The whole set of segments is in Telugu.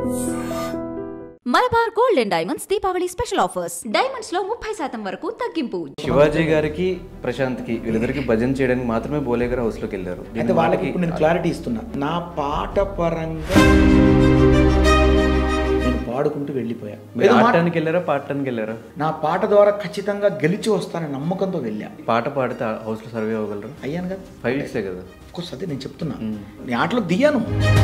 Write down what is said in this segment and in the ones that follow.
Malabar gold and diamonds Deepavali special offers diamonds లో ముప్పై శాతం వరకు తగ్గింపు శివాజీ గారికి ప్రశాంత్కి వీళ్ళిద్దరికి భజన చేయడానికి మాత్రమే బోలే గారు హౌస్లోకి వెళ్ళారు అయితే దీన్ని వాళ్ళకి వాళ్ళకి ఇప్పుడు నేను క్లారిటీ ఇస్తున్నా నా పాట పరంగా నేను పాడుకుంటూ వెళ్ళిపోయా మీరు ఏదో మాట- ఆడటానికి వెళ్ళారా పాడటానికి వెళ్ళారా నా పాట ద్వారా ఖచ్చితంగా గెలిచి వస్తానని నమ్మకంతో వెళ్ళా పాట పాడితే హౌస్లో సర్వే అవ్వగలరు అయ్యాను కదా ఫైవ్ వీక్సే కదా ఒక్కోసారి అదే నేను చెప్తున్నా నేను ఆటలో దిగాను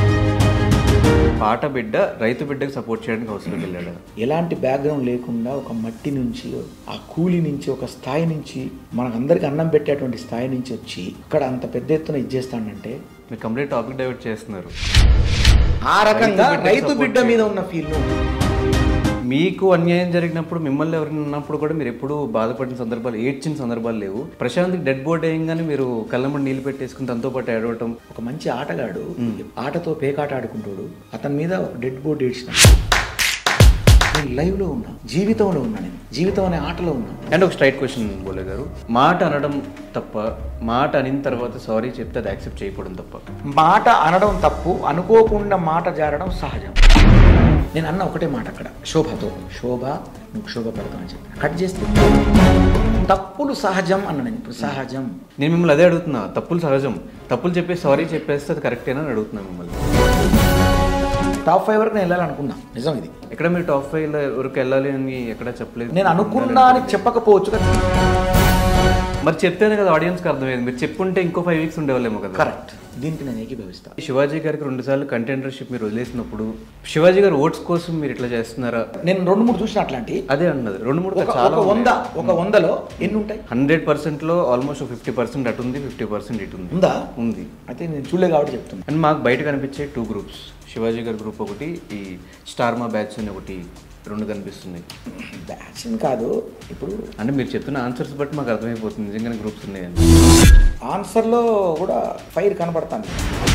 పాట బిడ్డ రైతు బిడ్డకి సపోర్ట్ చేయడానికి హౌస్లోకి వెళ్ళాడు ఎలాంటి బ్యాక్గ్రౌండ్ లేకుండా ఒక మట్టి నుంచి ఆ కూలి నుంచి ఒక స్థాయి నుంచి మనకందరికి అన్నం పెట్టేటువంటి స్థాయి నుంచి వచ్చి ఇక్కడ అంత పెద్ద ఎత్తున ఇచ్చేస్తానంటే మీరు కంప్లీట్ టాపిక్ డైవర్ట్ చేస్తున్నారు ఆ రకంగా రైతు బిడ్డకి రైతు support బిడ్డ మీద ఉన్న ఫీల్ మీకు అన్యాయం జరిగినప్పుడు మిమ్మల్ని ఎవరైనా ఉన్నప్పుడు కూడా మీరు ఎప్పుడూ బాధపడిన సందర్భాలు ఏడ్చిన సందర్భాలు లేవు ప్రశాంత్కి డెడ్ బోర్డ్ వేయంగానే మీరు కళ్ళమ్మడి నీళ్ళు పెట్టేసుకుని తనతో పాటు ఏడవటం ఒక మంచి ఆటగాడు ఆటతో పేకాట ఆడుకుంటాడు అతని మీద ఒక డెడ్ బోర్డ్ ఏడ్చిన నేను లైవ్లో ఉన్నా జీవితంలో ఉన్నా నేను జీవితం అనే ఆటలో ఉన్నా అండ్ ఒక స్ట్రైట్ క్వశ్చన్ బోలే గారు మాట అనడం తప్ప మాట అనిన తర్వాత సారీ చెప్తే అది యాక్సెప్ట్ చేయకూడదు తప్ప మాట అనడం తప్పు అనుకోకుండా మాట జారడం సహజం నేను అన్న ఒకటే మాట అక్కడ శోభతో శోభ నువ్వు శోభ పెడతామని చెప్పి కట్ చేస్తే తప్పులు సహజం అన్న నేను ఇప్పుడు సహజం నేను మిమ్మల్ని అదే అడుగుతున్నా తప్పులు సహజం తప్పులు చెప్పి సారీ చెప్పేస్తే అది కరెక్టేనా అని అడుగుతున్నా మిమ్మల్ని టాప్ ఫైవ్ వరకు నేను వెళ్ళాలనుకున్నా నిజం ఇది ఎక్కడ మీరు టాప్ ఫైవ్ వరకు వెళ్ళాలి అని ఎక్కడ చెప్పలేదు నేను అనుకున్నా అని చెప్పకపోవచ్చు కదా మరి చెప్తేనే కదా ఆడియన్స్కి అర్థమైంది మీరు చెప్పుంటే ఇంకో ఫైవ్ వీక్స్ ఉండేవాళ్ళేమో కదా కరెక్ట్ దీనికి నేను ఏకీభవిస్తా శివాజీ గారికి రెండు సార్లు కంటెండర్షిప్ మీరు వదిలేసినప్పుడు శివాజీ గారు ఓట్స్ కోసం మీరు ఇట్లా చేస్తున్నారా నేను రెండు మూడు చూసిన అట్లాంటి అదే అన్నది రెండు మూడు ఒక చాలా ఒక వంద ఒక వందలో ఎన్ని ఉంటాయి హండ్రెడ్ పర్సెంట్ లో ఆల్మోస్ట్ ఫిఫ్టీ పర్సెంట్ అటు ఉంది ఫిఫ్టీ పర్సెంట్ ఇటు ఉంది ఉందా ఉంది అయితే నేను చూడలే కాబట్టి చెప్తున్నా అండ్ మాకు బయట కనిపించే టూ గ్రూప్స్ శివాజీ గారి గ్రూప్ ఒకటి ఈ స్టార్ మా బ్యాచ్ అని ఒకటి రెండు కనిపిస్తున్నాయి బ్యాచ్ కాదు ఇప్పుడు అంటే మీరు చెప్తున్న ఆన్సర్స్ బట్టి మాకు అర్థమైపోతుంది నిజంగానే గ్రూప్స్ ఉన్నాయని ఆన్సర్లో కూడా ఫైర్ కనబడతాను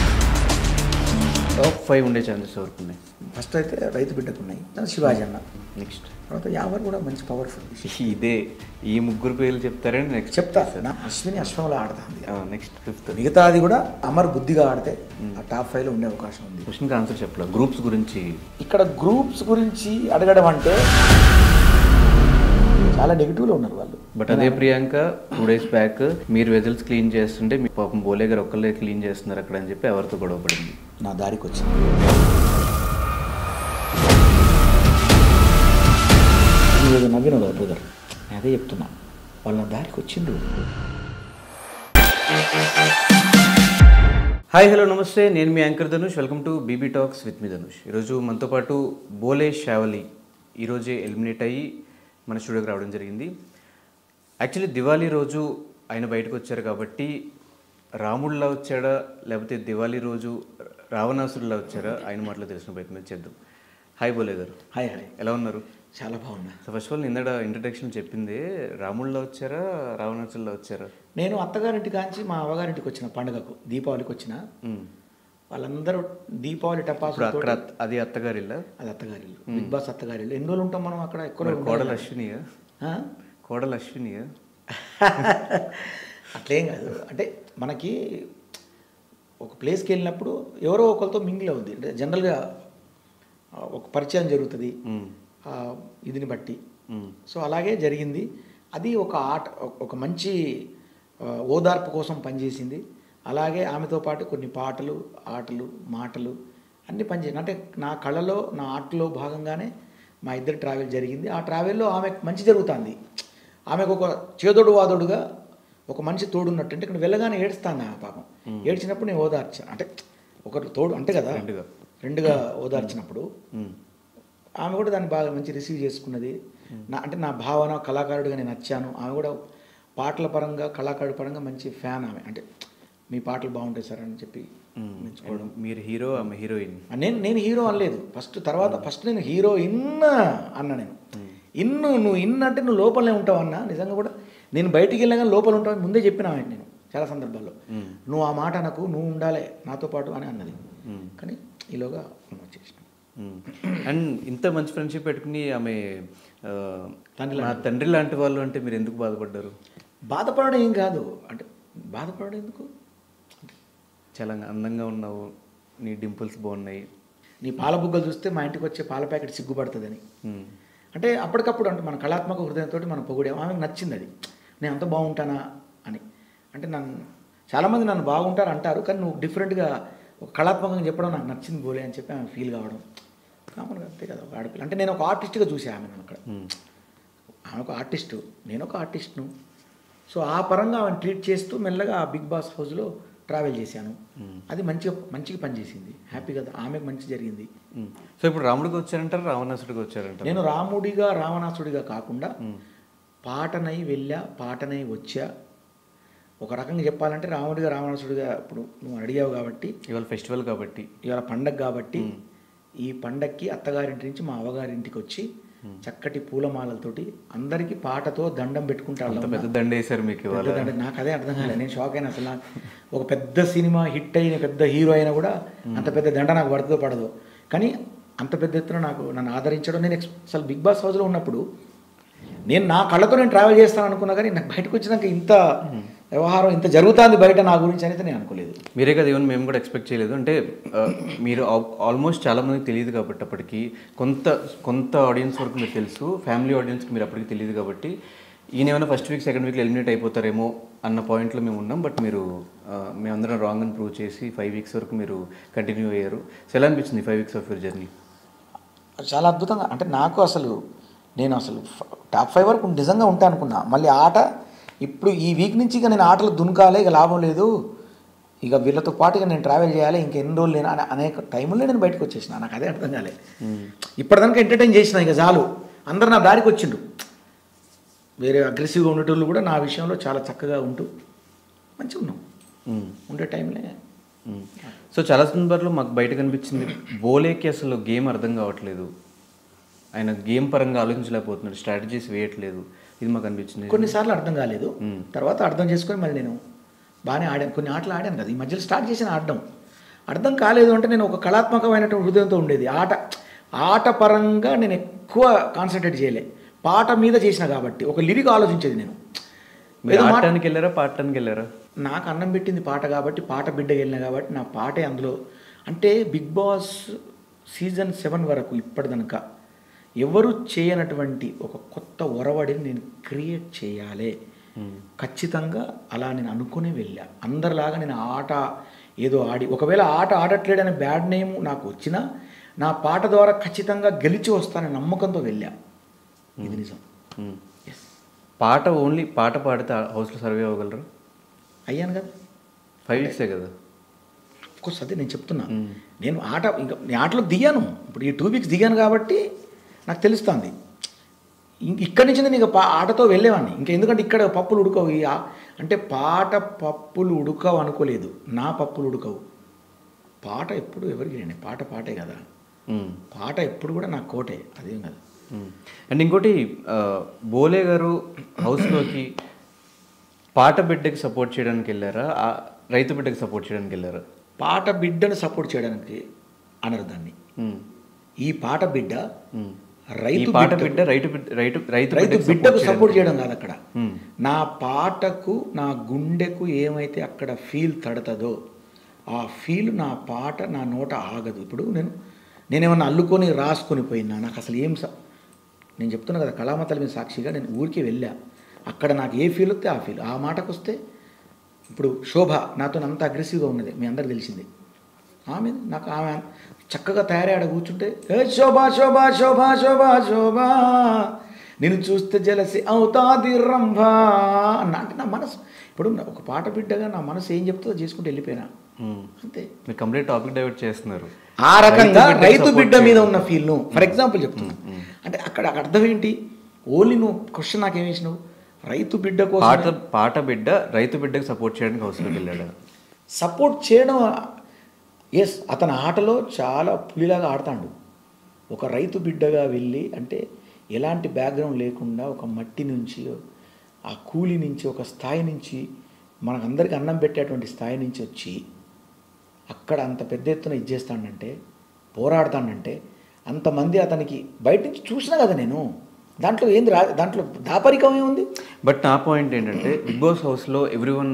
టాప్ ఫైవ్ ఉండే ఛాన్సెస్ ఎవరికి ఉన్నాయి ఫస్ట్ అయితే రైతు బిడ్డకు ఉన్నాయి తర్వాత శివాజీ అన్న నెక్స్ట్ తర్వాత యావర్ కూడా మంచి పవర్ఫుల్ ఇదే ఈ ముగ్గురు పేర్లు చెప్తారని నెక్స్ట్ చెప్తా నా అశ్విని అశ్వంలో ఆడుతుంది నెక్స్ట్ ఫిఫ్త్ మిగతాది కూడా అమర్ బుద్ధిగా ఆడితే ఆ టాప్ ఫైవ్లో ఉండే అవకాశం ఉంది క్వశ్చన్కి ఆన్సర్ చెప్పలేదు గ్రూప్స్ గురించి ఇక్కడ గ్రూప్స్ గురించి అడగడం అంటే చాలా నెగిటివ్లో ఉన్నారు వాళ్ళు బట్ అదే ప్రియాంక టూ డేస్ బ్యాక్ మీరు వెజల్స్ క్లీన్ చేస్తుంటే మీ పాపం బోలే గారు ఒక్కళ్ళే క్లీన్ చేస్తున్నారు అక్కడ అని చెప్పి ఎవరితో గొడవ పడింది నా దారికి వచ్చింది ఈరోజు నవ్విన బ్రదర్ నేను అదే చెప్తున్నా వాళ్ళ నా దారికి వచ్చిండు హాయ్ హలో నమస్తే నేను మీ anchor Dhanush welcome to BB talks with మీ ధనుష్ ఈరోజు మనతో పాటు బోలే షావలి ఈరోజే ఎలిమినేట్ అయ్యి మన స్టూడియోకి రావడం జరిగింది యాక్చువల్లీ దివాళీ రోజు ఆయన బయటకు వచ్చారు కాబట్టి రాముడిలా వచ్చాడా లేకపోతే దివాళీ రోజు రావణాసుడిలా వచ్చారా ఆయన మాటలో తెలిసిన ప్రయత్నం చేద్దాం హాయ్ బోలే గారు హాయ్ హాయ్ ఎలా ఉన్నారు చాలా బాగున్నా సో ఫస్ట్ ఆఫ్ ఆల్ నిన్నడ ఇంట్రడక్షన్ చెప్పింది రాముడిలో వచ్చారా రావణాసుడిలో వచ్చారా నేను అత్తగారింటి కాంచి మా అవ్వగారింటికి వచ్చిన పండుగకు దీపావళికి వచ్చిన మ్మ్. వాళ్ళందరూ దీపావళి టపాసు ఇప్పుడు అక్కడ అత్త- అది అత్తగారిల్లా అది అత్తగారిల్లు బిగ్ బాస్ అత్తగారిల్లు ఎన్ని రోజులు ఉంటాం మనం అక్కడ ఎక్కువ మరి రోజులు కోడలు ఉండాలి. అశ్వినియా ఆ? కోడలు అశ్వినియా అట్లేం కాదు అంటే మనకి ఒక ప్లేస్కి వెళ్ళినప్పుడు ఎవరో ఒకరితో మింగిల్ అవుద్ది అంటే జనరల్గా ఆ, ఒక పరిచయం జరుగుతుంది మ్మ్. ఆ, ఇదిని బట్టి మ్మ్. సో అలాగే జరిగింది అది ఒక ఆట ఒక- ఒక మంచి ఆ, ఓదార్పు కోసం పనిచేసింది అలాగే ఆమెతో పాటు కొన్ని పాటలు ఆటలు మాటలు అన్నీ పనిచేసింది అంటే నా కళలో నా ఆర్ట్లో భాగంగానే మా ఇద్దరు ట్రావెల్ జరిగింది ఆ ట్రావెల్లో ఆమె మంచి జరుగుతుంది ఆమెకు ఒక చేదోడు వాదోడుగా ఒక మనిషి తోడున్నట్టు అంటే ఇక్కడ వెళ్ళగానే ఏడుస్తాను ఆమె పాపం ఏడ్చినప్పుడు నేను ఓదార్చాను అంటే ఒకరు తోడు అంటే కదా రెండుగా. రెండుగా ఓదార్చినప్పుడు మ్మ్. ఆమె కూడా దాన్ని బాగా మంచి రిసీవ్ చేసుకున్నది నా అంటే నా భావన కళాకారుడిగా నేను నచ్చాను ఆమె కూడా పాటల పరంగా కళాకారుడి పరంగా మంచి ఫ్యాన్ ఆమె అంటే మీ పాటలు బాగుంటాయి సార్ అని చెప్పి మ్మ్. And మీరు హీరో ఆమె హీరోయిన్ నేను నేను హీరో అనలేదు ఫస్ట్ తర్వాత ఫస్ట్ నేను హీరో ఇన్ అన్న నేను ఇన్ను నువ్వు ఇన్ అంటే నువ్వు లోపలనే ఉంటావు అన్న నిజంగా కూడా నేను బయటికి వెళ్ళగానే లోపల ఉంటావు ముందే చెప్పిన ఆమె నేను చాలా సందర్భాల్లో నువ్వు ఆ మాట నాకు నువ్వు ఉండాలి నాతో పాటు అని అన్నది కానీ ఈలోగా మనం వచ్చేసినాం అండ్ ఇంత మంచి ఫ్రెండ్షిప్ పెట్టుకుని ఆమె ఆ, తండ్రి నా తండ్రి లాంటి వాళ్ళు అంటే మీరు ఎందుకు బాధపడ్డారు బాధపడడం ఏం కాదు అంటే బాధపడడం ఎందుకు చాలా అందంగా ఉన్నావు నీ డింపుల్స్ బాగున్నాయి నీ పాల బుగ్గలు చూస్తే మా ఇంటికి వచ్చే పాల ప్యాకెట్ సిగ్గుపడుతుందని ఉమ్. అంటే అప్పటికప్పుడు అంటే మన కళాత్మక హృదయంతో మనం పొగిడాం ఆమెకు నచ్చింది అది నేను అంత బాగుంటానా అని అంటే నన్ను చాలామంది నన్ను బాగుంటారు అంటారు కానీ నువ్వు డిఫరెంట్గా ఒక కళాత్మకంగా చెప్పడం నాకు నచ్చింది బోలే అని చెప్పి ఆమె ఫీల్ కావడం కామన్గా అంతే కదా ఒక ఆడపిల్ల అంటే నేను ఒక ఆర్టిస్ట్గా చూసా ఆమె నన్ను అక్కడ ఉమ్. ఆమె ఒక ఆర్టిస్టు నేను ఒక ఆర్టిస్ట్ను సో ఆ పరంగా ఆమెను ట్రీట్ చేస్తూ మెల్లగా ఆ బిగ్ బాస్ హౌస్లో ట్రావెల్ చేశాను అది మంచిగా మంచిగా పనిచేసింది హ్యాపీగా ఆమెకు మంచి జరిగింది ఉమ్. సో ఇప్పుడు రాముడికి వచ్చారంటారు రావణాసుడికి వచ్చారంటారు నేను రాముడిగా రావణాసుడిగా కాకుండా పాటనై వెళ్ళా పాటనై వచ్చా ఒక రకంగా చెప్పాలంటే రాముడిగా రావణాసుడిగా ఇప్పుడు నువ్వు అడిగావు కాబట్టి ఇవాళ ఫెస్టివల్ కాబట్టి ఇవాళ పండగ కాబట్టి ఈ పండక్కి అత్తగారింటి నుంచి మా అవ్వగారింటికి వచ్చి చక్కటి పూలమాలతోటి అందరికీ పాటతో దండం పెట్టుకుంటాను అంత పెద్ద దండ వేశారు మీకు ఇవాళ పెద్ద దండ- నాకు అదే అర్థం కాలేదు నేను షాక్ అయినా అసలు నాకు ఒక పెద్ద సినిమా హిట్ అయిన పెద్ద హీరో అయినా కూడా అంత పెద్ద దండ నాకు పడుతుందో పడదు కానీ అంత పెద్ద ఎత్తున నాకు నన్ను ఆదరించడం నేను ఎక్స్- అసలు బిగ్ బాస్ హౌస్లో ఉన్నప్పుడు నేను నా కళ్ళతో నేను ట్రావెల్ చేస్తాను అనుకున్నా కానీ నాకు బయటకు వచ్చినాక ఇంత వ్యవహారం ఇంత జరుగుతుంది బయట నా గురించి అనేది నేను అనుకోలేదు మీరే కదా ఈవెన్ మేము కూడా ఎక్స్పెక్ట్ చేయలేదు అంటే ఆ, మీరు ఆల్మోస్ట్ చాలా మందికి తెలియదు కాబట్టి అప్పటికి కొంత కొంత ఆడియన్స్ వరకు మీకు తెలుసు ఫ్యామిలీ ఆడియన్స్కి మీరు అప్పటికి తెలియదు కాబట్టి ఈయన ఏమైనా ఫస్ట్ వీక్ సెకండ్ వీక్లో ఎలిమినేట్ అయిపోతారేమో అన్న పాయింట్లో మేము ఉన్నాం బట్ మీరు ఆ, మేమందరం రాంగ్ అని ప్రూవ్ చేసి ఫైవ్ వీక్స్ వరకు మీరు కంటిన్యూ అయ్యారు సో ఎలా అనిపించింది five weeks of your journey చాలా అద్భుతంగా అంటే నాకు అసలు నేను అసలు ఫ- టాప్ ఫైవ్ వరకు నిజంగా ఉంటా అనుకున్నా మళ్ళీ ఆట ఇప్పుడు ఈ వీక్ నుంచి ఇక నేను ఆటలు దునకాలే ఇక లాభం లేదు ఇక వీళ్ళతో పాటుగా నేను ట్రావెల్ చేయాలి ఇంకా ఎన్ని రోజులు నేను అనే అనేక టైంలో నేను బయటకు వచ్చేసిన నాకు అదే అర్థం కాలే ఇప్పటిదాకా ఎంటర్టైన్ చేసిన ఇక చాలు అందరు నా దారికి వచ్చిండు వేరే అగ్రెసివ్గా ఉండేటోళ్ళు కూడా నా విషయంలో చాలా చక్కగా ఉంటూ మంచిగా ఉన్నాం మ్మ్. ఉండే టైంలో మ్మ్. సో చాలా సందర్భాల్లో మాకు బయట కనిపించింది బోలేకి అసలు గేమ్ అర్థం కావట్లేదు ఆయన గేమ్ పరంగా ఆలోచించలేకపోతున్నాడు స్ట్రాటజీస్ వేయట్లేదు ఇది మాకు అనిపించింది కొన్నిసార్లు అర్థం కాలేదు మ్మ్. తర్వాత అర్థం చేసుకొని మళ్ళీ నేను బాగానే ఆడాను కొన్ని ఆటలు ఆడాను కదా ఈ మధ్యలో స్టార్ట్ చేసిన ఆడడం అర్థం కాలేదు అంటే నేను ఒక కళాత్మకమైనటువంటి హృదయంతో ఉండేది ఆట ఆట పరంగా నేను ఎక్కువ కాన్సన్ట్రేట్ చేయలే పాట మీద చేసిన కాబట్టి ఒక లిరిక్ ఆలోచించేది నేను మీరు ఏదో మాట- ఆడటానికి వెళ్ళారా పాడటానికి వెళ్ళారా నాకు అన్నం పెట్టింది పాట కాబట్టి పాట బిడ్డకి వెళ్ళిన కాబట్టి నా పాటే అందులో అంటే బిగ్ బాస్ సీజన్ సెవెన్ వరకు ఇప్పటిదనక ఎవరు చేయనటువంటి ఒక కొత్త ఒరవడిని నేను క్రియేట్ చేయాలి ఖచ్చితంగా అలా నేను అనుకునే వెళ్ళా అందరిలాగా నేను ఆట ఏదో ఆడి ఒకవేళ ఆట ఆడట్లేడనే బ్యాడ్ నేమ్ నాకు వచ్చినా నా పాట ద్వారా ఖచ్చితంగా గెలిచి వస్తానని నమ్మకంతో వెళ్ళా ఇది నిజం మ్మ్. ఎస్ పాట ఓన్లీ పాట పాడితే హౌస్లో సర్వే అవ్వగలరు అయ్యాను కదా ఫైవ్ వీక్సే కదా కోర్స్ అదే నేను చెప్తున్నా మ్మ్. నేను ఆట ఇంకా నేను ఆటలో దిగాను ఇప్పుడు ఈ టూ వీక్స్ దిగాను కాబట్టి నాకు తెలుస్తుంది ఇం- ఇక్కడి నుంచి నేను ఇక పా ఆటతో వెళ్ళేవాడిని ఇంకా ఎందుకంటే ఇక్కడ పప్పులు ఉడకవు ఈ ఆ- అంటే పాట పప్పులు ఉడకవు అనుకోలేదు నా పప్పులు ఉడకవు పాట ఎప్పుడు ఎవరికి లేండి పాట పాటే కదా మ్మ్. పాట ఎప్పుడు కూడా నా కోటే అదేం కదా మ్మ్. అండ్ ఇంకోటి ఆ, బోలే గారు హౌస్లోకి పాట బిడ్డకి సపోర్ట్ చేయడానికి వెళ్ళారా ఆ, రైతు బిడ్డకి సపోర్ట్ చేయడానికి వెళ్ళారా పాట బిడ్డను సపోర్ట్ చేయడానికి అనరు దాన్ని మ్మ్. ఈ పాట బిడ్డ మ్మ్. ఈ రైతు పాట బిడ్డకు- బిడ్డ రైతు బిడ్డ రైతు రైతు రైతు బిడ్డకి బిడ్డకు support సపోర్ట్ చేయడానికి. చేయడం కాదు అక్కడ మ్మ్. నా పాటకు నా గుండెకు ఏమైతే అక్కడ ఫీల్ తడతదో ఆ ఫీల్ నా పాట నా నోట ఆగదు ఇప్పుడు నేను నేనేమన్నా అల్లుకొని రాసుకొని పోయినా నాకు అసలు ఏం స- నేను చెప్తున్నా కదా కళామతల మీద సాక్షిగా నేను ఊరికి వెళ్ళా అక్కడ నాకు ఏ ఫీల్ వస్తే ఆ ఫీల్ ఆ మాటకు వస్తే ఇప్పుడు శోభ నాతో అంత అగ్రెసివ్గా ఉన్నది మీ అందరికి తెలిసింది ఆమె నాకు ఆమె చక్కగా తయారై ఆడ కూర్చుంటే ఏ శోభ శోభ శోభ శోభ శోభ నేను చూస్తే జలసి అవుతాది రంభ అన్న అంటే నా మనసు ఇప్పుడు నా- ఒక పాట బిడ్డగా నా మనసు ఏం చెప్తుందో చేసుకుంటూ వెళ్ళిపోయినా మ్మ్. అంతే మీరు కంప్లీట్ టాపిక్ డైవర్ట్ చేస్తున్నారు ఆ రకంగా రైతు బిడ్డకు రైతు support బిడ్డ మీద చేయడం. ఉన్న ఫీల్ను ఫర్ ఎగ్జాంపుల్ చెప్తున్నా అంటే అక్కడ అర్థం ఏంటి ఓన్లీ నువ్వు క్వశ్చన్ నాకేం వేసినావు రైతు బిడ్డ కోసం పాట పాట బిడ్డ రైతు బిడ్డకి సపోర్ట్ చేయడానికి హౌస్లోకి వెళ్ళాడా సపోర్ట్ చేయడం ఎస్ అతని ఆటలో చాలా పులిలాగా ఆడతాడు ఒక రైతు బిడ్డగా వెళ్ళి అంటే ఎలాంటి బ్యాక్గ్రౌండ్ లేకుండా ఒక మట్టి నుంచి ఆ కూలి నుంచి ఒక స్థాయి నుంచి మనకందరికి అన్నం పెట్టేటువంటి స్థాయి నుంచి వచ్చి అక్కడ అంత పెద్ద ఎత్తున ఇచ్చేస్తానంటే పోరాడతానంటే అంతమంది అతనికి బయట నుంచి చూసినా కదా నేను దాంట్లో ఏంది రా దాంట్లో దాపరికం ఏముంది బట్ నా పాయింట్ ఏంటంటే బిగ్ బాస్ హౌస్లో ఎవ్రీ వన్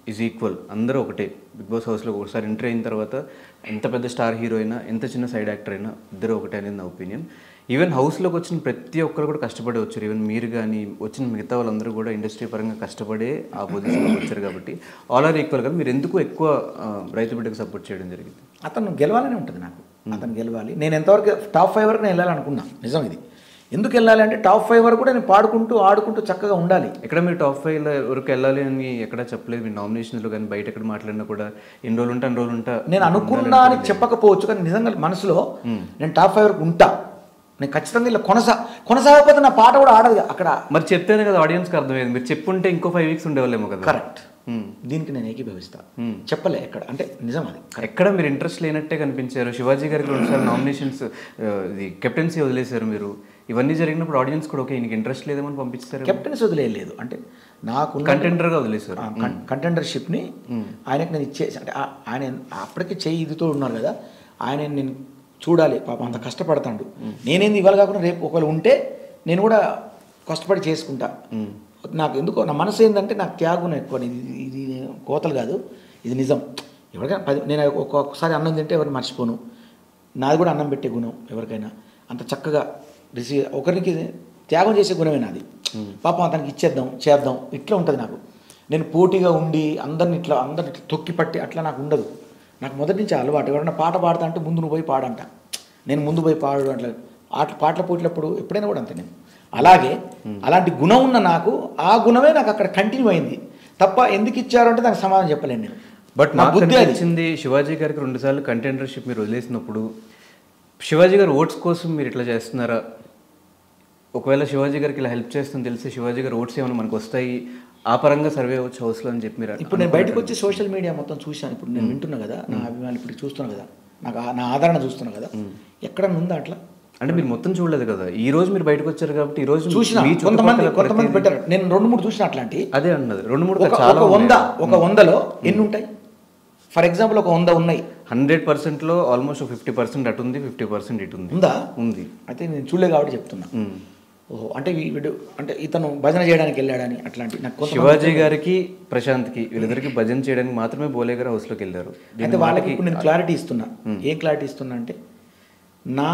ఈజ్ ఈక్వల్ అందరూ ఒకటే బిగ్ బాస్ హౌస్లో ఒకసారి ఎంట్రీ అయిన తర్వాత ఎంత పెద్ద స్టార్ హీరో అయినా ఎంత చిన్న సైడ్ యాక్టర్ అయినా ఇద్దరు ఒకటే అనేది నా ఒపీనియన్ ఈవెన్ హౌస్లోకి వచ్చిన ప్రతి ఒక్కరు కూడా కష్టపడి వచ్చారు ఈవెన్ మీరు కానీ వచ్చిన మిగతా వాళ్ళందరూ కూడా ఇండస్ట్రీ పరంగా కష్టపడే ఆ పొజిషన్లోకి వచ్చారు కాబట్టి ఆల్ ఆర్ ఈక్వల్ కదా మీరు ఎందుకు ఎక్కువ ఆ, రైతు బిడ్డకు సపోర్ట్ చేయడం జరిగింది అతను గెలవాలనే ఉంటుంది నాకు అతను గెలవాలి నేను ఎంతవరకు టాప్ ఫైవ్ వరకు నేను వెళ్ళాలనుకున్నా నిజం ఇది ఎందుకు వెళ్ళాలి అంటే టాప్ ఫైవ్ వరకు కూడా నేను పాడుకుంటూ ఆడుకుంటూ చక్కగా ఉండాలి ఎక్కడ మీరు టాప్ ఫైవ్ వరకు వెళ్ళాలి అని ఎక్కడ చెప్పలేదు మీ నామినేషన్లో కానీ బయట ఎక్కడ మాట్లాడినా కూడా ఎన్ని రోజులు ఉంటా అన్ని రోజులు ఉంటా నేను అనుకున్నా అని చెప్పకపోవచ్చు కానీ నిజంగా మనసులో నేను టాప్ ఫైవ్ వరకు ఉంటా నేను ఖచ్చితంగా ఇలా కొనసా కొనసాగకపోతే నా పాట కూడా ఆడదు అక్కడ మరి చెప్తేనే కదా ఆడియన్స్కి అర్థమయ్యేది మీరు చెప్పుంటే ఇంకో ఫైవ్ వీక్స్ ఉండేవాళ్ళేమో కదా కరెక్ట్ దీనికి నేను ఏకీభవిస్తా చెప్పలే ఎక్కడ అంటే నిజం అది ఎక్కడ మీరు ఇంట్రెస్ట్ లేనట్టే కనిపించారు శివాజీ గారికి రెండుసార్లు నామినేషన్స్ ఇది కెప్టెన్సీ వదిలేశారు మీరు ఇవన్నీ జరిగినప్పుడు ఆడియన్స్ కూడా ఓకే ఈయనకి ఇంట్రెస్ట్ లేదేమని పంపించారు కెప్టెన్స్ వదిలేదు అంటే నాకు కంటెండర్గా వదిలేశారు కంటెండర్షిప్ని ఆయనకి నేను ఇచ్చేసి అంటే ఆ- ఆయన అప్పటికే చెయ్యి ఇదితో ఉన్నారు కదా ఆయన నేను చూడాలి పాపం అంత కష్టపడతాడు నేనేంది ఇవాళ కాకుండా రేపు ఒకవేళ ఉంటే నేను కూడా కష్టపడి చేసుకుంటా నాకు ఎందుకో నా మనసు ఏంటంటే నాకు త్యాగం ఎక్కువ ఇది ఇది కోతలు కాదు ఇది నిజం ఎవరికైనా పది నేను ఒక్కొక్కసారి అన్నం తింటే ఎవరిని మర్చిపోను నాది కూడా అన్నం పెట్టే గుణం ఎవరికైనా అంత చక్కగా రిసీవ్ ఒకరికి త్యాగం చేసే గుణమే నాది పాపం అతనికి ఇచ్చేద్దాం చేద్దాం ఇట్లా ఉంటుంది నాకు నేను పోటీగా ఉండి అందరిని ఇట్లా అందరిని ఇట్లా తొక్కి పట్టి అట్లా నాకు ఉండదు నాకు మొదటి నుంచి అలవాటు ఎవరైనా పాట పాడతా అంటే ముందు నువ్వు పోయి పాడంట నేను ముందు పోయి పాడు అట్లా ఆట పాటల పోటీలప్పుడు ఎప్పుడైనా కూడా అంతే నేను అలాగే అలాంటి గుణం ఉన్న నాకు ఆ గుణమే నాకు అక్కడ కంటిన్యూ అయింది తప్ప ఎందుకు ఇచ్చారు అంటే దానికి సమాధానం చెప్పలేను నేను బట్ నా నాకు బుద్ధి అది అనిపించింది శివాజీ గారికి రెండుసార్లు కంటెండర్షిప్ మీరు వదిలేసినప్పుడు శివాజీ గారు ఓట్స్ కోసం మీరు ఇట్లా చేస్తున్నారా ఒకవేళ శివాజీ గారికి ఇలా హెల్ప్ చేస్తుంది తెలిసి శివాజీ గారు ఓట్స్ ఏమైనా మనకు వస్తాయి ఆ పరంగా సర్వే అవ్వచ్చు హౌస్లో అని చెప్పి మీరు ఇప్పుడు నేను బయటకు వచ్చి సోషల్ మీడియా మొత్తం చూశాను ఇప్పుడు నేను వింటున్నా కదా నా అభిమానులు ఇప్పుడు చూస్తున్నా కదా నాకు ఆ- నా ఆదరణ చూస్తున్నా కదా ఎక్కడ ఉందా అట్లా అంటే మీరు మొత్తం చూడలేదు కదా ఈ రోజు మీరు బయటకు వచ్చారు కాబట్టి ఈ రోజు చూసిన మీ కొంతమంది చుట్టుపక్కల కొంతమంది ప్రతిదీ- పెట్టారు నేను రెండు మూడు చూసిన అట్లాంటి అదే అన్నది రెండు మూడు ఒక చాలా ఒక వంద ఒక వందలో ఎన్ని ఉంటాయి ఫర్ ఎగ్జాంపుల్ ఒక వంద ఉన్నాయి హండ్రెడ్ పర్సెంట్లో ఆల్మోస్ట్ ఫిఫ్టీ పర్సెంట్ అటు ఉంది ఫిఫ్టీ పర్సెంట్ ఇటు ఉంది ఉందా ఉంది అయితే నేను చూడలే కాబట్టి చెప్తున్నా ఉమ్. ఓహో అంటే వీ- వీడు అంటే ఇతను భజన చేయడానికి వెళ్ళాడని అట్లాంటి నాకు కొంతమంది శివాజీ గారికి ప్రశాంత్కి వీళ్ళిద్దరికి భజన చేయడానికి మాత్రమే బోలే గారు హౌస్లోకి వెళ్ళారు అయితే దీని వాళ్ళకి మాటకి- ఇప్పుడు నేను క్లారిటీ ఇస్తున్నా ఏం క్లారిటీ ఇస్తున్నా అంటే నా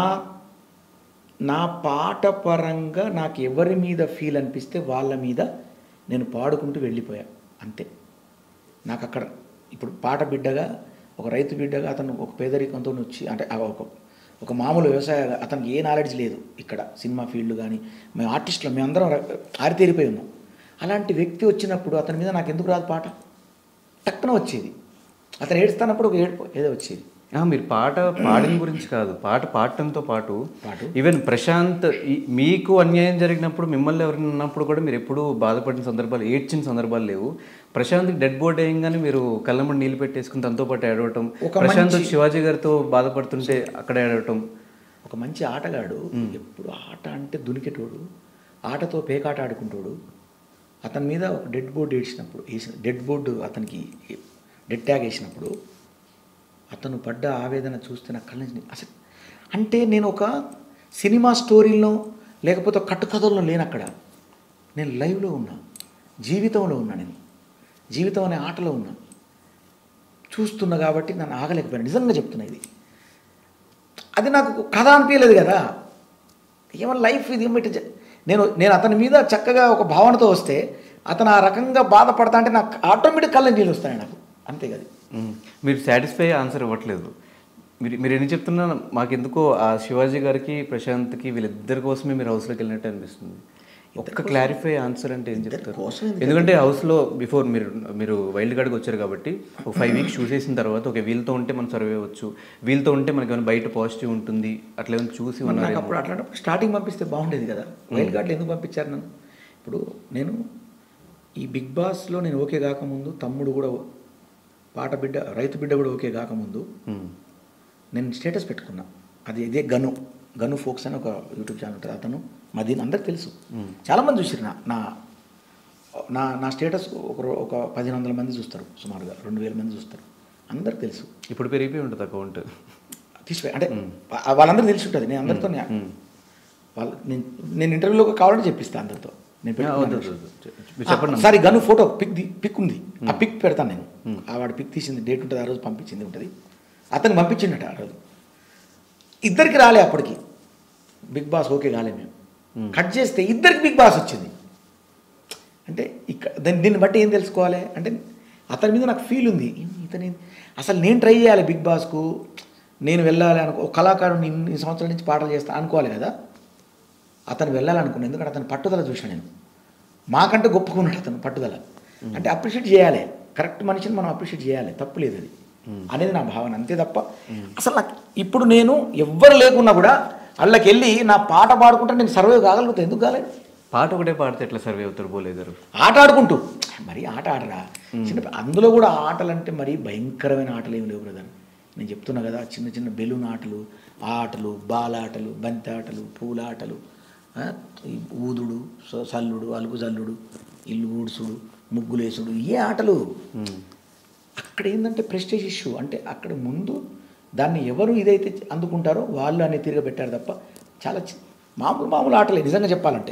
నా పాట పరంగా నాకు ఎవరి మీద ఫీల్ అనిపిస్తే వాళ్ళ మీద నేను పాడుకుంటూ వెళ్ళిపోయా అంతే నాకు అక్కడ ఇప్పుడు పాట బిడ్డగా ఒక రైతు బిడ్డగా అతను ఒక పేదరికంతో వచ్చి అంటే ఆ ఒక ఒక మామూలు వ్యవసాయ అతనికి ఏ నాలెడ్జ్ లేదు ఇక్కడ సినిమా ఫీల్డ్ కానీ మేము ఆర్టిస్టులు మేమందరం ర- ఆరితేరిపోయి ఉన్నాం అలాంటి వ్యక్తి వచ్చినప్పుడు అతని మీద నాకు ఎందుకు రాదు పాట టక్కున వచ్చేది అతను ఏడుస్తున్నప్పుడు ఒక ఏడుపు ఏదో వచ్చేది ఆ, మీరు పాట పాడిన గురించి కాదు పాట పాడటంతో పాటు పాటు? ఈవెన్ ప్రశాంత్ ఈ- మీకు అన్యాయం జరిగినప్పుడు మిమ్మల్ని ఎవరైనా ఉన్నప్పుడు కూడా మీరు ఎప్పుడూ బాధపడిన సందర్భాలు ఏడ్చిన సందర్భాలు లేవు ప్రశాంత్ డెడ్ బోర్డ్ వేయంగానే మీరు కళ్ళమ్మడి నీళ్ళు పెట్టేసుకుని తనతో పాటు ఏడవటం ఒక ప్రశాంత్ మంచి- శివాజీ గారితో బాధపడుతుంటే అక్కడ ఏడవటం ఒక మంచి ఆటగాడు ఎప్పుడు ఆట అంటే దునికెటోడు ఆటతో పేకాట ఆడుకుంటాడు అతని మీద ఒక డెడ్ బోర్డు వేసినప్పుడు వేసిన డెడ్ బోర్డు అతనికి డెడ్ ట్యాగ్ వేసినప్పుడు అతను పడ్డ ఆవేదన చూస్తే నా కళ్ళ నుంచి అసలు అంటే నేను ఒక సినిమా స్టోరీలో లేకపోతే ఒక కట్టుకథల్లో లేను అక్కడ నేను లైవ్లో ఉన్నా జీవితంలో ఉన్నా నేను జీవితం అనే ఆటలో ఉన్నా చూస్తున్నా కాబట్టి నన్ను ఆగలేకపోయాను నిజంగా చెప్తున్నా ఇది అది నాకు కథ అనిపించలేదు కదా ఏమన్నా లైఫ్ ఇది ఏమిటి జ- నేను నేను అతని మీద చక్కగా ఒక భావనతో వస్తే అతను ఆ రకంగా బాధపడతా అంటే నాకు ఆటోమేటిక్ కళ్ళ నీళ్ళు వస్తాయి నాకు అంతే కదా మ్మ్. మీరు సాటిస్ఫై ఆన్సర్ ఇవ్వట్లేదు మీరు మీరు ఎన్ని చెప్తున్నా మాకెందుకో ఆ శివాజీ గారికి ప్రశాంత్కి వీళ్ళిద్దరి కోసమే మీరు హౌస్లోకి వెళ్ళినట్టు అనిపిస్తుంది ఒక్క క్లారిఫై ఆన్సర్ అంటే ఏం చెప్తారు కోసం ఎందుకంటే హౌస్లో బిఫోర్ మీరు మీరు వైల్డ్ కార్డ్కి వచ్చారు కాబట్టి ఒక ఫైవ్ వీక్స్ చూసేసిన తర్వాత ఒక వీళ్ళతో ఉంటే మనం సర్వే అవ్వచ్చు వీళ్ళతో ఉంటే మనకి ఏమైనా బయట పాజిటివ్ ఉంటుంది అట్లా ఏమైనా చూసి మరి నాకు ఉన్నారు అప్పుడు అట్లాంటప్పుడు స్టార్టింగ్ పంపిస్తే బాగుండేది కదా వైల్డ్ కార్డులు ఎందుకు పంపించారు నన్ను ఇప్పుడు నేను ఈ బిగ్ బాస్లో నేను ఓకే కాకముందు తమ్ముడు కూడా పాట బిడ్డ రైతు బిడ్డ కూడా ఓకే కాకముందు నేను స్టేటస్ పెట్టుకున్నా అది ఇదే గను గను ఫోక్స్ అని ఒక యూట్యూబ్ ఛానల్ ఉంటుంది అతను మా దీని అందరికి తెలుసు చాలామంది చూసారు నా నా నా నా స్టేటస్ ఒక రో- ఒక పదిహేను వందల మంది చూస్తారు సుమారుగా రెండు వేల మంది చూస్తారు అందరికి తెలుసు ఇప్పుడు పెరిగిపోయి ఉంటుంది అకౌంట్ తీసిపోయి అంటే వా- వాళ్ళందరికీ తెలిసి ఉంటుంది నేను అందరితో వాళ్ళ నేను నేను ఇంటర్వ్యూలో కావాలంటే చెప్పిస్తాను అందరితో నేను ఆ, వద్దు, పెట్టుకున్నాను. వద్దు, వద్దు. మీరు చెప్పండి సరే గను ఫోటో పిక్ ది పిక్ ఉంది ఆ పిక్ పెడతాను నేను ఆ వాడు పిక్ తీసింది డేట్ ఉంటుంది ఆ రోజు పంపించింది ఉంటుంది అతను పంపించిండట ఆ రోజు ఇద్దరికి రాలే అప్పటికి బిగ్ బాస్ ఓకే కాలే మేము కట్ చేస్తే ఇద్దరికి బిగ్ బాస్ వచ్చింది అంటే ఇక్కడ దాన్ని దీన్ని బట్టి ఏం తెలుసుకోవాలి అంటే అతని మీద నాకు ఫీల్ ఉంది ఇతని అసలు నేను ట్రై చేయాలి బిగ్ బాస్కు నేను వెళ్ళాలి అనుకో ఒక కళాకారుని ఇన్ని సంవత్సరాల నుంచి పాటలు చేస్తా అనుకోవాలి కదా అతను వెళ్ళాలనుకున్నాను ఎందుకంటే అతని పట్టుదల చూశాను నేను మాకంటే గొప్పగా ఉన్నాడు అతను పట్టుదల అంటే అప్రిషియేట్ చేయాలి కరెక్ట్ మనిషిని మనం అప్రిషియేట్ చేయాలి తప్పు లేదు అది అనేది నా భావన అంతే తప్ప అసలు నాకు ఇప్పుడు నేను ఎవ్వరు లేకున్నా కూడా వాళ్ళకి వెళ్ళి నా పాట పాడుకుంటే నేను సర్వే కాగలుగుతాను ఎందుకు కాలేదు పాట ఒకటే పాడితే ఎట్లా సర్వే అవుతారు బోలే గారు ఆట ఆడుకుంటూ మరి ఆట ఆడరా చిన్న అందులో కూడా ఆటలు అంటే మరి భయంకరమైన ఆటలు ఏమి లేవు బ్రదర్ నేను చెప్తున్నా కదా చిన్న చిన్న బెలూన్ ఆటలు ఆటలు బాలాటలు బంతి ఆటలు పూలాటలు ఆ, ఈ ఊదుడు స- సల్లుడు అలుగు జల్లుడు ఇల్లు ఊడ్సుడు ముగ్గులేసుడు ఏ ఆటలు అక్కడ ఏంటంటే ప్రెస్టేజ్ ఇష్యూ అంటే అక్కడ ముందు దాన్ని ఎవరు ఇదైతే అందుకుంటారో వాళ్ళు అన్ని తిరగబెట్టారు తప్ప చాలా చి- మామూలు మామూలు ఆటలే నిజంగా చెప్పాలంటే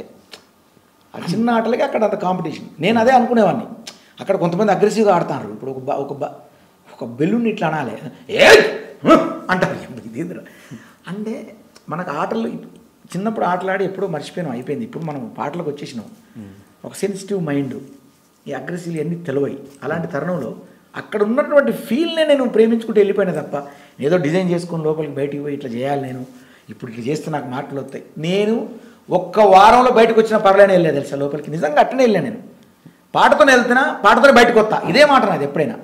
ఆ చిన్న ఆటలకి అక్కడ అంత కాంపిటీషన్ నేను అదే అనుకునేవాడిని అక్కడ కొంతమంది అగ్రెసివ్గా ఆడుతున్నారు ఇప్పుడు ఒక బ- ఒక బ- ఒక బెలూన్ ఇట్లా అనాలి ఏ అంటారు ఇదేంద్ర అంటే మనకు ఆటలు ఇప్- చిన్నప్పుడు ఆటలాడి ఎప్పుడో మర్చిపోయినాం అయిపోయింది ఇప్పుడు మనం పాటలకు వచ్చేసినాం ఒక సెన్సిటివ్ మైండ్ ఈ అగ్రెసివ్ అన్నీ తెలివై అలాంటి తరుణంలో అక్కడ ఉన్నటువంటి ఫీల్నే నేను ప్రేమించుకుంటూ వెళ్ళిపోయినా తప్ప ఏదో డిజైన్ చేసుకొని లోపలికి బయటికి పోయి ఇట్లా చేయాలి నేను ఇప్పుడు ఇట్లా చేస్తే నాకు మాటలు వస్తాయి నేను ఒక్క వారంలో బయటకు వచ్చిన పర్లేనే వెళ్ళలేదు తెలుసా లోపలికి నిజంగా అట్టనే వెళ్ళాను నేను పాటతోనే వెళ్తున్నా పాటతోనే బయటకు వస్తా ఇదే మాట నాది ఎప్పుడైనా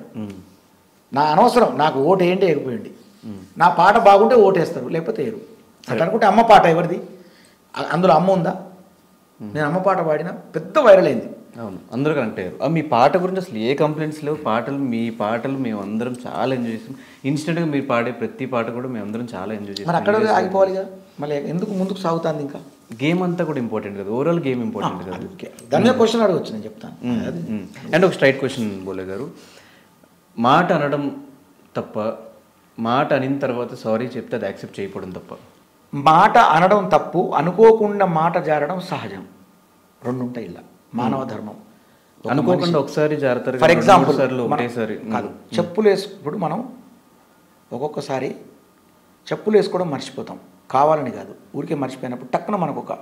నా అనవసరం నాకు ఓటు ఏంటి ఎగిపోయింది నా పాట బాగుంటే ఓటేస్తారు లేకపోతే వేయరు అట్లా అనుకుంటే అమ్మ పాట ఎవరిది అ- అందులో అమ్మ ఉందా నేను అమ్మ పాట పాడినా పెద్ద వైరల్ అయింది అవును అందరూ కనెక్ట్ అయ్యారు ఆ, మీ పాట గురించి అసలు ఏ కంప్లైంట్స్ లేవు పాటలు మీ పాటలు మేము అందరం చాలా ఎంజాయ్ చేస్తాం ఇన్స్టెంట్గా మీరు పాడే ప్రతి పాట కూడా మేము అందరం చాలా ఎంజాయ్ మరి అక్కడ చేస్తాం ఆగిపోవాలి కదా మళ్ళీ ఎందుకు ముందుకు సాగుతుంది ఇంకా గేమ్ అంతా కూడా ఇంపార్టెంట్ కదా ఓవరాల్ గేమ్ ఇంపార్టెంట్ కదా ఓకే దాని మీద క్వశ్చన్ అడగచ్చు నేను చెప్తాను అది అండ్ ఒక స్ట్రైట్ క్వశ్చన్ బోలే గారు మాట అనడం తప్ప మాట అనిన తర్వాత సారీ చెప్తే అది యాక్సెప్ట్ చేయకపోవడం తప్ప మాట అనడం తప్పు అనుకోకుండా మాట జారడం సహజం రెండు ఉంటాయి ఇలా మానవ ధర్మం ఒక అనుకోకుండా మనిషి- ఒకసారి జాగ్రత్తగా ఫర్ రెండు మూడు ఎగ్జాంపుల్ సార్లు మనం- ఒకటేసారి కాదు చెప్పులు వేసుకుప్పుడు మనం ఒక్కొక్కసారి చెప్పులు వేసుకోవడం మర్చిపోతాం కావాలని కాదు ఊరికే మర్చిపోయినప్పుడు టక్కున మనకు ఒక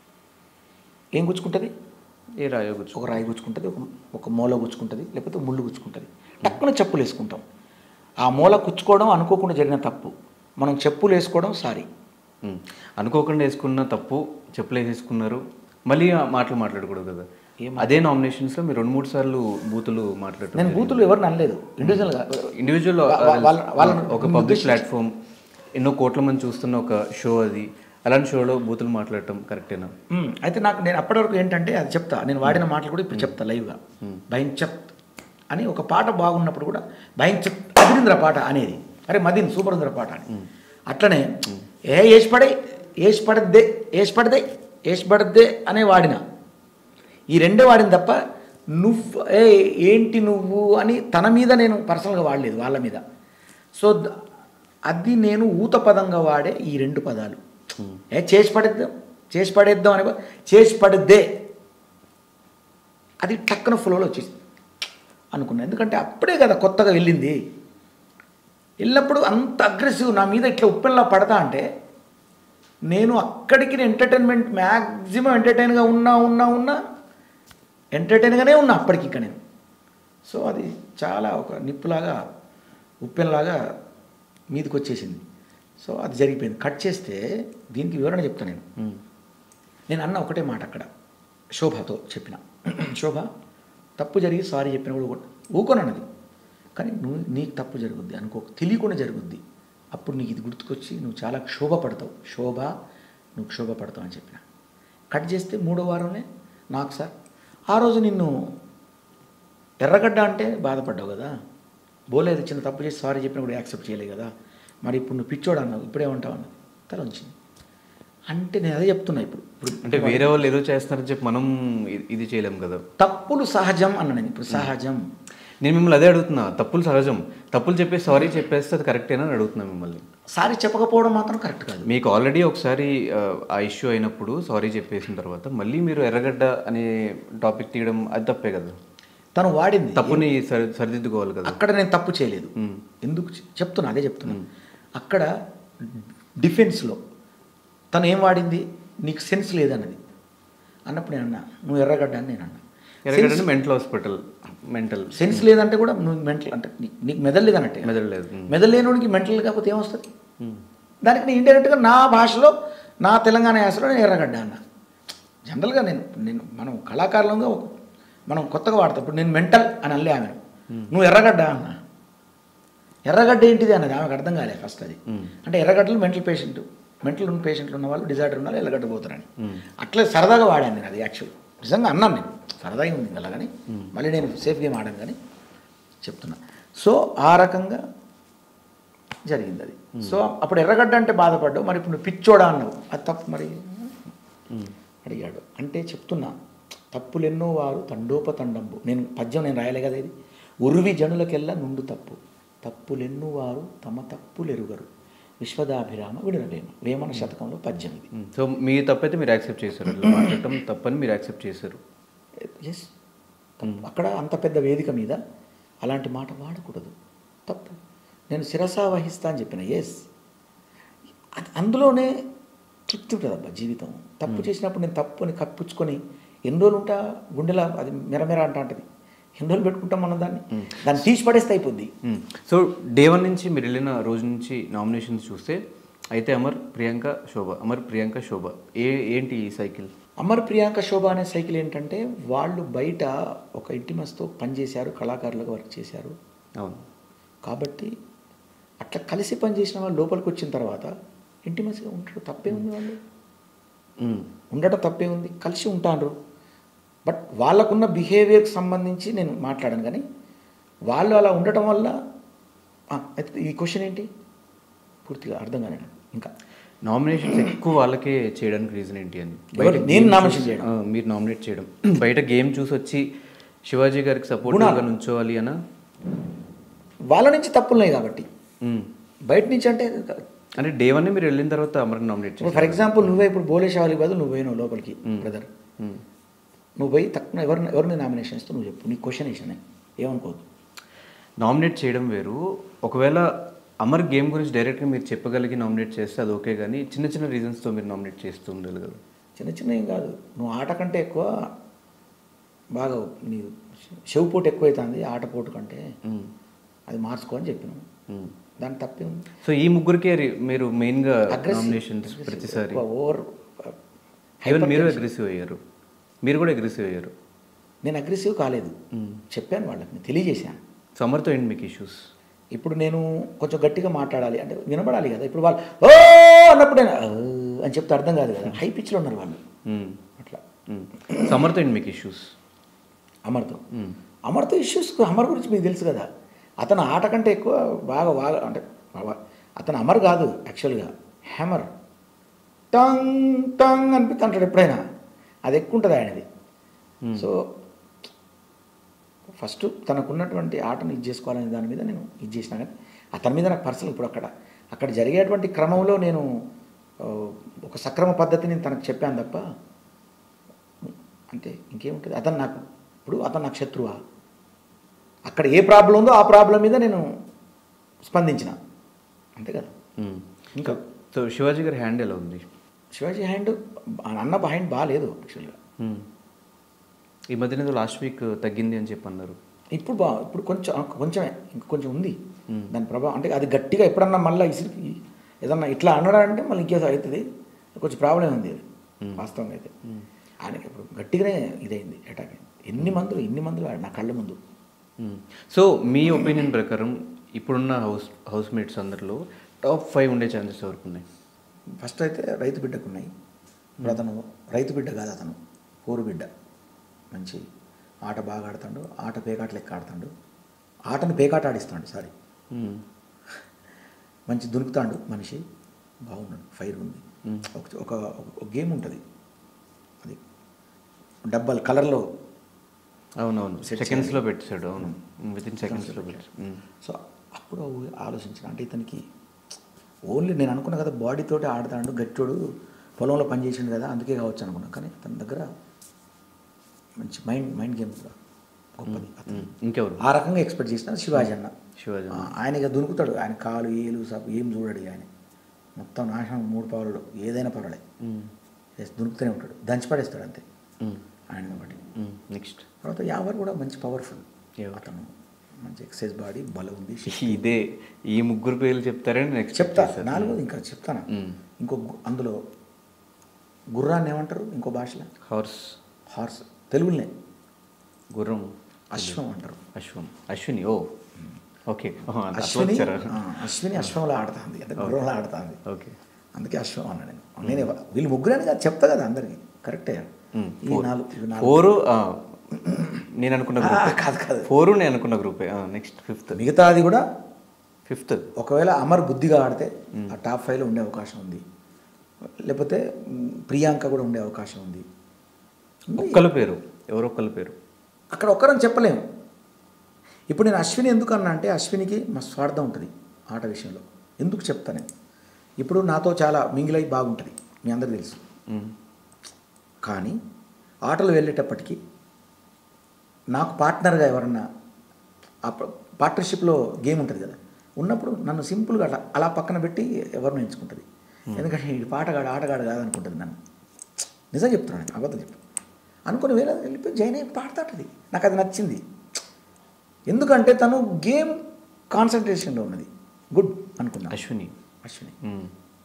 ఏం గుచ్చుకుంటుంది ఏ రాయొచ్చు ఒక రాయి గుచ్చుకుంటుంది ఒక ఒక మూల గుచ్చుకుంటుంది లేకపోతే ముళ్ళు గుచ్చుకుంటుంది టక్కున చెప్పులు వేసుకుంటాం ఆ మూల గుచ్చుకోవడం అనుకోకుండా జరిగిన తప్పు మనం చెప్పులు వేసుకోవడం సారీ ఉమ్. అనుకోకుండా వేసుకున్న తప్పు చెప్పులు వేసేసుకున్నారు మళ్ళీ ఆ మాటలు మాట్లాడకూడదు కదా అదే నామినేషన్స్లో మీరు రెండు మూడు సార్లు బూతులు మాట్లాడారు నేను బూతులు ఎవరిని అనలేదు ఇండివిజువల్గా ఇండివిజువల్ వా- వా- వాళ్ళ- వాళ్ళని ఒక పబ్లిక్ ప్లాట్ఫామ్ ఎన్నో కోట్ల మంది చూస్తున్న ఒక షో అది అలాంటి షోలో బూతులు మాట్లాడటం కరెక్టేనా మ్మ్. అయితే నాకు నేను అప్పటి వరకు ఏంటంటే అది చెప్తా నేను వాడిన మాటలు కూడా ఇప్పుడు చెప్తా లైవ్గా భయంచప్ అని ఒక పాట బాగున్నప్పుడు కూడా భయంచప్ అదిరింద్ర పాట అనేది అరే మదిన్ సూపర్ ఉందిరా పాట అని అట్లనే ఏ ఏసి పడే ఏసి పడద్దే ఏసి పడదే ఏసి పడద్దే అనే వాడిన ఈ రెండే వాడింది తప్ప నువ్వు ఏ ఏంటి నువ్వు అని తన మీద నేను పర్సనల్గా వాడలేదు వాళ్ళ మీద సో ద- అది నేను ఊత పదంగా వాడే ఈ రెండు పదాలు ఏ చేసి పడేద్దాం చేసి పడేద్దాం అనే బ- చేసి పడద్దే అది టక్కున ఫ్లోలో వచ్చేసి అనుకున్నా ఎందుకంటే అప్పుడే కదా కొత్తగా వెళ్ళింది వెళ్ళినప్పుడు అంత అగ్రెసివ్ నా మీద ఇట్లా ఉప్పెల్లా పడతా అంటే నేను అక్కడికి ఎంటర్టైన్మెంట్ మ్యాక్సిమం ఎంటర్టైన్గా ఉన్నా ఉన్నా ఉన్నా ఎంటర్టైన్గానే ఉన్నా అప్పటికి ఇక నేను సో అది చాలా ఒక నిప్పులాగా ఉప్పెనలాగా మీదకి వచ్చేసింది సో అది జరిగిపోయింది కట్ చేస్తే దీనికి వివరణ చెప్తాను నేను ఉమ్. నేను అన్న ఒకటే మాట అక్కడ శోభతో చెప్పిన శోభ తప్పు జరిగి సారీ చెప్పిన కూడా ఊ- ఊకోనన్నది కానీ నువ్వు నీకు తప్పు జరుగుద్ది అనుకో తెలియకుండా జరుగుద్ది అప్పుడు నీకు ఇది గుర్తుకొచ్చి నువ్వు చాలా క్షోభ పడతావు శోభ నువ్వు క్షోభ పడతావు అని చెప్పిన కట్ చేస్తే మూడో వారంలో నాకు సార్ ఆ రోజు నిన్ను ఎర్రగడ్డ అంటే బాధపడ్డావు కదా బోలేదు చిన్న తప్పు చేసి సారీ చెప్పిన కూడా యాక్సెప్ట్ చేయలేదు కదా మరి ఇప్పుడు నువ్వు పిచ్చోడు అన్నావు ఇప్పుడేమంటావు అన్నది తల ఉంచింది అంటే నేను అదే చెప్తున్నా ఇప్పుడు ఇప్పుడు అంటే వేరే వాళ్ళు ఏదో చేస్తున్నారని చెప్పి మనం ఇ- ఇది చేయలేం కదా తప్పులు సహజం అన్న నేను ఇప్పుడు సహజం నేను మిమ్మల్ని అదే అడుగుతున్నా తప్పులు సహజం తప్పులు చెప్పేసి సారీ చెప్పేస్తే అది కరెక్టేనా అని అడుగుతున్నా మిమ్మల్ని సారీ చెప్పకపోవడం మాత్రం కరెక్ట్ కాదు మీకు ఆల్రెడీ ఒకసారి ఆ, ఆ ఇష్యూ అయినప్పుడు సారీ చెప్పేసిన తర్వాత మళ్ళీ మీరు ఎర్రగడ్డ అనే టాపిక్ తీయడం అది తప్పే కదా తను వాడింది తప్పుని సరి సరిదిద్దుకోవాలి కదా అక్కడ నేను తప్పు చేయలేదు ఎందుకు చె- చెప్తున్నా అదే చెప్తున్నా అక్కడ డిఫెన్స్లో తను ఏం వాడింది నీకు సెన్స్ లేదన్నది అన్నప్పుడు నేను అన్నా నువ్వు ఎర్రగడ్డ అని నేను అన్నా ఎర్రగడ్డ మెంటల్ హాస్పిటల్ మెంటల్ సెన్స్ లేదంటే కూడా నువ్వు మెంటల్ అంటే నీ- నీకు మెదడు లేదన్నట్టే మెదడు లేదు మ్మ్. మెదడు లేనివాడికి మెంటల్ కాకపోతే ఏమొస్తుంది మ్మ్. దానికి నేను ఇండైరెక్ట్గా నా భాషలో నా తెలంగాణ యాసలో నేను ఎర్రగడ్డ అన్న జనరల్గా నేను నేను మనం కళాకారులంగా ఒక మనం కొత్తగా వాడతాం ఇప్పుడు నేను మెంటల్ అని అనలే ఆమె నువ్వు ఎర్రగడ్డ అన్న ఎర్రగడ్డ ఏంటిది అన్నది ఆమెకు అర్థం కాలే ఫస్ట్ అది మ్మ్. అంటే ఎర్రగడ్డలు మెంటల్ పేషెంట్ మెంటల్ ఉన్న పేషెంట్లు ఉన్న వాళ్ళు డిజార్డర్ ఉన్న వాళ్ళు ఎర్రగడ్డ పోతారని మ్మ్. అట్లే సరదాగా వాడాను నేను అది యాక్చువల్ నిజంగా అన్నాను నేను సరదాగా ఉంది అలా కానీ మళ్ళీ నేను సేఫ్ గేమ్ ఆడాను కానీ చెప్తున్నా సో ఆ రకంగా జరిగింది అది సో అప్పుడు ఎర్రగడ్డ అంటే బాధపడ్డావు మరి ఇప్పుడు నువ్వు పిచ్చోడా అన్నావు అది తప్పు మరి అడిగాడు అంటే చెప్తున్నా తప్పులెన్నో వారు తండోపతండంబు నేను పద్యం నేను రాయలే కదా ఇది ఉరువి జనులకెల్లా నుండు తప్పు తప్పులెన్ను వారు తమ తప్పులెరుగరు విశ్వదాభిరామ విడురవేమ వేమన శతకంలో పద్యం ఇది మ్మ్. సో మీ తప్పైతే మీరు యాక్సెప్ట్ చేశారు అట్లా మాట్లాడటం తప్పని మీరు యాక్సెప్ట్ చేశారు ఎస్ అక్కడ అంత పెద్ద వేదిక మీద అలాంటి మాట వాడకూడదు తప్పు నేను శిరసా వహిస్తా అని చెప్పిన ఎస్ అందులోనే తృప్తి ఉంటుంది అబ్బా జీవితం తప్పు చేసినప్పుడు నేను తప్పు అని కప్పించుకొని ఎన్ని రోజులు ఉంటా గుండెలా అది మెరమెర అంట అంటది ఎన్ని రోజులు పెట్టుకుంటాం మనం దాన్ని దాన్ని తీసి పడేస్తే అయిపోద్ది మ్మ్. సో డే వన్ నుంచి మీరు వెళ్ళిన రోజు నుంచి నామినేషన్స్ చూస్తే అయితే అమర్ ప్రియాంక శోభ అమర్ ప్రియాంక శోభ ఏ ఏంటి ఈ సైకిల్ అమర్ ప్రియాంక శోభ అనే సైకిల్ ఏంటంటే వాళ్ళు బయట ఒక ఇంటిమస్తో పనిచేశారు కళాకారులుగా వర్క్ చేశారు అవును కాబట్టి అట్లా కలిసి పనిచేసిన వాళ్ళు లోపలికి వచ్చిన తర్వాత ఇంటిమసిగా ఉంటారు తప్పే ఉంది వాళ్ళు మ్మ్. ఉండటం తప్పే ఉంది కలిసి ఉంటారు బట్ వాళ్ళకున్న బిహేవియర్కి సంబంధించి నేను మాట్లాడాను కానీ వాళ్ళు అలా ఉండటం వల్ల ఆ, అయితే ఈ క్వశ్చన్ ఏంటి పూర్తిగా అర్థం కాలేదు ఇంకా నామినేషన్స్ ఎక్కువ వాళ్ళకే చేయడానికి రీజన్ ఏంటి అని ఎవరు? నేను game nomination చూసి- చేయడం. ఆ, మీరు నామినేట్ చేయడం బయట గేమ్ చూసి వచ్చి శివాజీ గారికి సపోర్ట్గా గుణాలు. నుంచోవాలి అనా వాళ్ళ నుంచి తప్పులున్నాయి కాబట్టి మ్మ్. బయట నుంచి అంటే అంటే డే వన్ మీరు వెళ్ళిన తర్వాత అమర్ని నామినేట్ ఇప్పుడు చేశారు ఫర్ ఎగ్జాంపుల్ నువ్వే ఇప్పుడు బోలేశవాలికి బదులు నువ్వు పోయినావు లోపలికి బ్రదర్ మ్మ్. నువ్వు పోయి తక్కువ ఎవరిని ఎవరిని నామినేషన్ ఇస్తావు నువ్వు చెప్పు నీ క్వశ్చన్ వేసాను ఏమనుకోవద్దు నామినేట్ చేయడం వేరు ఒకవేళ అమర్ గేమ్ గురించి డైరెక్ట్గా మీరు చెప్పగలిగి నామినేట్ చేస్తే అది ఓకే కానీ చిన్న చిన్న రీజన్స్తో మీరు నామినేట్ చేస్తూ ఉండాలి కదా చిన్న చిన్న ఏం కాదు నువ్వు ఆట కంటే ఎక్కువ బాగా నీ చెవుపోటు ఎక్కువైతుంది ఆటపోటు కంటే మ్మ్. అది మార్చుకో అని చెప్పినావు మ్మ్. దాని తప్పే ఉంది సో ఈ ముగ్గురికే రి- మీరు మెయిన్గా Aggressive. Nominations Aggressive. ప్రతిసారి ఎక్కువ ఓవర్ ఈవెన్ మీరు అగ్రెసివ్ అయ్యారు మీరు కూడా అగ్రెసివ్ అయ్యారు నేను అగ్రెసివ్ కాలేదు మ్మ్. చెప్పాను వాళ్ళకి నేను తెలియజేశాను సో అమర్తో ఏంటి మీకు ఇష్యూస్ ఇప్పుడు నేను కొంచెం గట్టిగా మాట్లాడాలి అంటే వినబడాలి కదా ఇప్పుడు వాళ్ళు ఓ అన్నప్పుడు నేను "ఆ" అని చెప్తే అర్థం కాదు కదా హై పిచ్లో ఉన్నారు వాళ్ళు అట్లా సో అమర్తో ఏంటి మీకు ఇష్యూస్ అమర్తో అమర్తో ఇష్యూస్ అమర్ గురించి మీకు తెలుసు కదా అతను ఆట కంటే ఎక్కువ బాగా బాగా అంటే బాగా- అతను అమర్ కాదు యాక్చువల్గా హ్యామర్ టంగ్ టంగ్ అనిపిస్తుంటాడు ఎప్పుడైనా అది ఎక్కువ ఉంటుంది ఆయనది సో ఫస్ట్ తనకున్నటువంటి ఆటను ఇది చేసుకోవాలనే దాని మీద నేను ఇది చేసినా కానీ అతని మీద నాకు పర్సనల్ ఇప్పుడు అక్కడ అక్కడ జరిగేటువంటి క్రమంలో నేను ఆ, ఒక సక్రమ పద్ధతిని తనకు చెప్పాను తప్ప అంతే ఇంకేముంటుంది అతను నాకు ఇప్పుడు అతను నాకు శత్రువా అక్కడ ఏ ప్రాబ్లం ఉందో ఆ ప్రాబ్లం మీద నేను స్పందించిన అంతే కదా ఇంకా సో శివాజీ గారి హ్యాండ్ ఎలా ఉంది శివాజీ హ్యాండ్ అన్న హ్యాండ్ బాగాలేదు యాక్చువల్గా మ్మ్. ఈ మధ్యన ఏదో లాస్ట్ వీక్ తగ్గింది అని చెప్పి అన్నారు ఇప్పుడు బా ఇప్పుడు కొంచెం కొంచెమే ఇంకా కొంచెం ఉంది మ్మ్. దాని ప్రభావం అంటే అది గట్టిగా ఎప్పుడన్నా మళ్ళీ ఇసిరికి ఏదన్నా ఇట్లా అన్నాడంటే మళ్ళీ ఇంకేదో అవుతుంది కొంచెం ప్రాబ్లం ఉంది అది వాస్తవంగా అయితే ఆయనకి ఇప్పుడు గట్టిగానే ఇదైంది అటాక్ అయింది ఎన్ని మందులు ఎన్ని మందులు వాడు నా కళ్ళ ముందు మ్మ్. సో మీ ఒపీనియన్ ప్రకారం ఇప్పుడున్న హౌస్ హౌస్ మేట్స్ అందరిలో టాప్ ఫైవ్ ఉండే ఛాన్సెస్ ఎవరికి ఉన్నాయి ఫస్ట్ అయితే రైతు బిడ్డకు ఉన్నాయి ఇప్పుడు అతను రైతు బిడ్డ కాదు అతను పోరు బిడ్డ మంచి ఆట బాగా ఆడతాడు ఆట పేకాట లెక్క ఆడతాడు ఆటను పేకాట ఆడిస్తాడు సారీ మ్మ్. మంచి దునుకుతాడు మనిషి బాగున్నాడు ఫైర్ ఉంది మ్మ్. ఒక ఒక ఒక గేమ్ ఉంటుంది అది డబ్బాలు కలర్లో అవునవును Set సెకండ్స్లో పెట్టాడు అవును విత్ ఇన్ సెకండ్స్లో పెట్టాడు మ్మ్. సో అప్పుడు ఆలోచించిన అంటే ఇతనికి ఓన్లీ నేను అనుకున్నా కదా బాడీ తోటి ఆడతాడు గట్టోడు పొలంలో పనిచేసిండు కదా అందుకే కావచ్చు అనుకున్నా కానీ తన దగ్గర మంచి మైండ్ మైండ్ గేమ్ కూడా గొప్పది అతను. మ్మ్. ఇంకెవరు ఆ రకంగా ఎక్స్పెక్ట్ చేసిన శివాజీ అన్న శివాజీ ఆ, ఆయన ఇక దునుకుతాడు ఆయన కాలు ఏలు సబ్బు ఏం చూడడు ఇక ఆయన మొత్తం నాశనం మూడు పవరుడు ఏదైనా పర్వాలే మ్మ్. ఎస్ దునుకుతూనే ఉంటాడు దంచి పడేస్తాడు అంతే మ్మ్. ఆయన ఒకటి మ్మ్. నెక్స్ట్ తర్వాత యావర్ కూడా మంచి పవర్ఫుల్ ఎవరు? అతను మంచి ఎక్సైజ్ బాడీ బలం ఉంది ఇదే ఈ ముగ్గురు పేర్లు చెప్తారని నెక్స్ట్ చెప్తా నాలుగోది ఇంకా చెప్తాను మ్మ్. ఇంకో గు- అందులో గుర్రాన్ని ఏమంటారు ఇంకో భాషలో హార్స్ హార్స్ తెలుగులోనే గుర్రం అశ్వం అంటారు అశ్వం అశ్విని ఓ ఓకే ఓహో, అంత అశ్విని వచ్చారా? ఆ, అశ్విని అశ్వంలో ఆడుతుంది అంటే గుర్రంలో ఆడుతుంది ఓకే అందుకే అశ్వం అన్నా నేను నేను ఎవ- వీళ్ళు ముగ్గురని కాదు చెప్తా కదా అందరికి కరెక్టే మ్మ్. ఈ నాలుగు ఇవి నాలుగు ఫోర్ నేను అనుకున్న ఆ, గ్రూప్ కాదు కాదు ఫోర్ నేను అనుకున్న గ్రూపే నెక్స్ట్ ఫిఫ్త్ మిగతాది కూడా ఫిఫ్త్ ఒకవేళ అమర్ బుద్ధిగా ఆడితే ఆ టాప్ ఫైవ్లో ఉండే అవకాశం ఉంది లేకపోతే మ్, ప్రియాంక కూడా ఉండే అవకాశం ఉంది ఒక్కల పేరు ఎవరో ఒక్కల పేరు అక్కడ ఒక్కరని చెప్పలేము ఇప్పుడు నేను అశ్విని ఎందుకు అన్నా అంటే అశ్వినికి మా స్వార్థం ఉంటుంది ఆట విషయంలో ఎందుకు చెప్తా నేను ఇప్పుడు నాతో చాలా మింగిలై బాగుంటుంది మీ అందరికీ తెలుసు మ్మ్. కానీ ఆటలు వెళ్ళేటప్పటికి నాకు పార్ట్నర్గా ఎవరన్నా ఆ పార్ట్నర్షిప్లో గేమ్ ఉంటుంది కదా ఉన్నప్పుడు నన్ను సింపుల్గా అలా అలా పక్కన పెట్టి ఎవరిని ఎంచుకుంటుంది ఎందుకంటే ఈ పాటగాడు ఆటగాడు కాదనుకుంటుంది నన్ను నిజం చెప్తున్నాను నేను, అబద్ధం చెప్పు అనుకుని వేళ వెళ్ళిపోయి జైన్ అయ్యి పాడుతుంటుంది నాకు అది నచ్చింది ఎందుకంటే తను గేమ్ కాన్సన్ట్రేషన్లో ఉన్నది గుడ్ అనుకున్నా అశ్విని అశ్విని మ్మ్.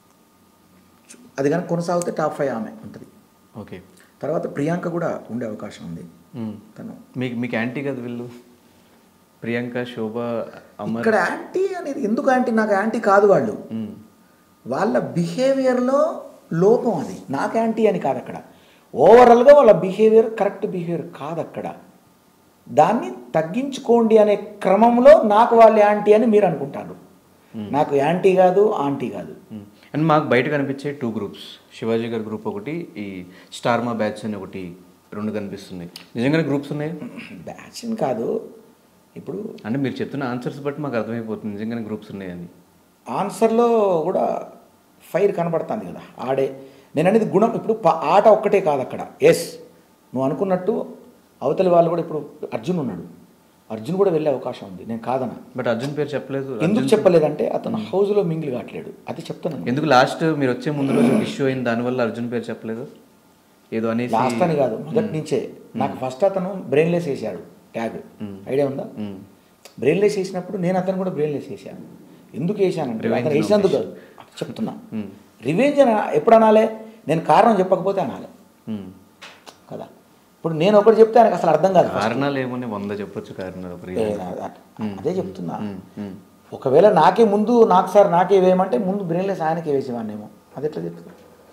అది కనుక కొనసాగితే టాప్ ఫైవ్ ఆమె ఉంటుంది ఓకే తర్వాత ప్రియాంక కూడా ఉండే అవకాశం ఉంది మ్మ్. తను మీకు మీకు యాంటీ కదా వీళ్ళు ప్రియాంక శోభ అమర్ ఇక్కడ యాంటీ అనేది ఎందుకు యాంటీ నాకు యాంటీ కాదు వాళ్ళు మ్మ్. వాళ్ళ బిహేవియర్లో లోపం అది నాకు యాంటీ అని కాదు అక్కడ ఓవరాల్గా వాళ్ళ బిహేవియర్ కరెక్ట్ బిహేవియర్ కాదు అక్కడ దాన్ని తగ్గించుకోండి అనే క్రమంలో నాకు వాళ్ళు యాంటీ అని మీరు అనుకుంటారు నాకు యాంటీ కాదు ఆంటీ కాదు మ్మ్. అండ్ మాకు బయట కనిపించే టూ గ్రూప్స్ శివాజీ గారి గ్రూప్ ఒకటి ఈ స్టార్మా బ్యాచ్ అని ఒకటి రెండు కనిపిస్తున్నాయి నిజంగానే గ్రూప్స్ ఉన్నాయి బ్యాచ్ అని కాదు ఇప్పుడు అంటే మీరు చెప్తున్న ఆన్సర్స్ బట్టి మాకు అర్థమైపోతుంది నిజంగానే గ్రూప్స్ ఉన్నాయని ఆన్సర్లో కూడా ఫైర్ కనబడుతుంది కదా ఆడే నేను అనేది గుణం ఇప్పుడు ప- ఆట ఒక్కటే కాదు అక్కడ ఎస్ నువ్వు అనుకున్నట్టు అవతలి వాళ్ళు కూడా ఇప్పుడు అర్జున్ ఉన్నాడు అర్జున్ కూడా వెళ్ళే అవకాశం ఉంది నేను కాదనా బట్ అర్జున్ పేరు చెప్పలేదు ఎందుకు అర్జున్ చెప్పలేదంటే అతను హౌస్లో మింగిల్ కావట్లేడు అది చెప్తాను ఎందుకు లాస్ట్ మీరు వచ్చే ముందు రోజు ఇష్యూ అయింది దానివల్ల అర్జున్ పేరు చెప్పలేదు ఏదో అనేసి లాస్ట్ అని కాదు మొదటి నుంచే నాకు ఫస్ట్ అతను బ్రెయిన్లెస్ వేసాడు ట్యాగ్ ఐడియా ఉందా మ్మ్. బ్రెయిన్లెస్ వేసినప్పుడు నేను అతను కూడా బ్రెయిన్లెస్ వేసాను ఎందుకు వేసానంటే Revenge అతను వేసినందుకు కాదు అది చెప్తున్నా రివెంజ్ అని ఎప్పుడు అనాలే నేను కారణం చెప్పకపోతే అనాలి మ్మ్. కదా ఇప్పుడు నేను ఒకటి చెప్తే ఆయనకు అసలు అర్థం కాదు first. కారణాలు ఏమని వంద చెప్పొచ్చు కారణాలు ఒక ఏ, reason. నా- నా- అదే చెప్తున్నా మ్మ్. మ్మ్. ఒకవేళ నాకే ముందు నాకు సార్ నాకే వేయమంటే ముందు బ్రెయిన్లెస్ ఆయనకే వేసేవాడినేమో అది ఎట్లా చెప్తున్నా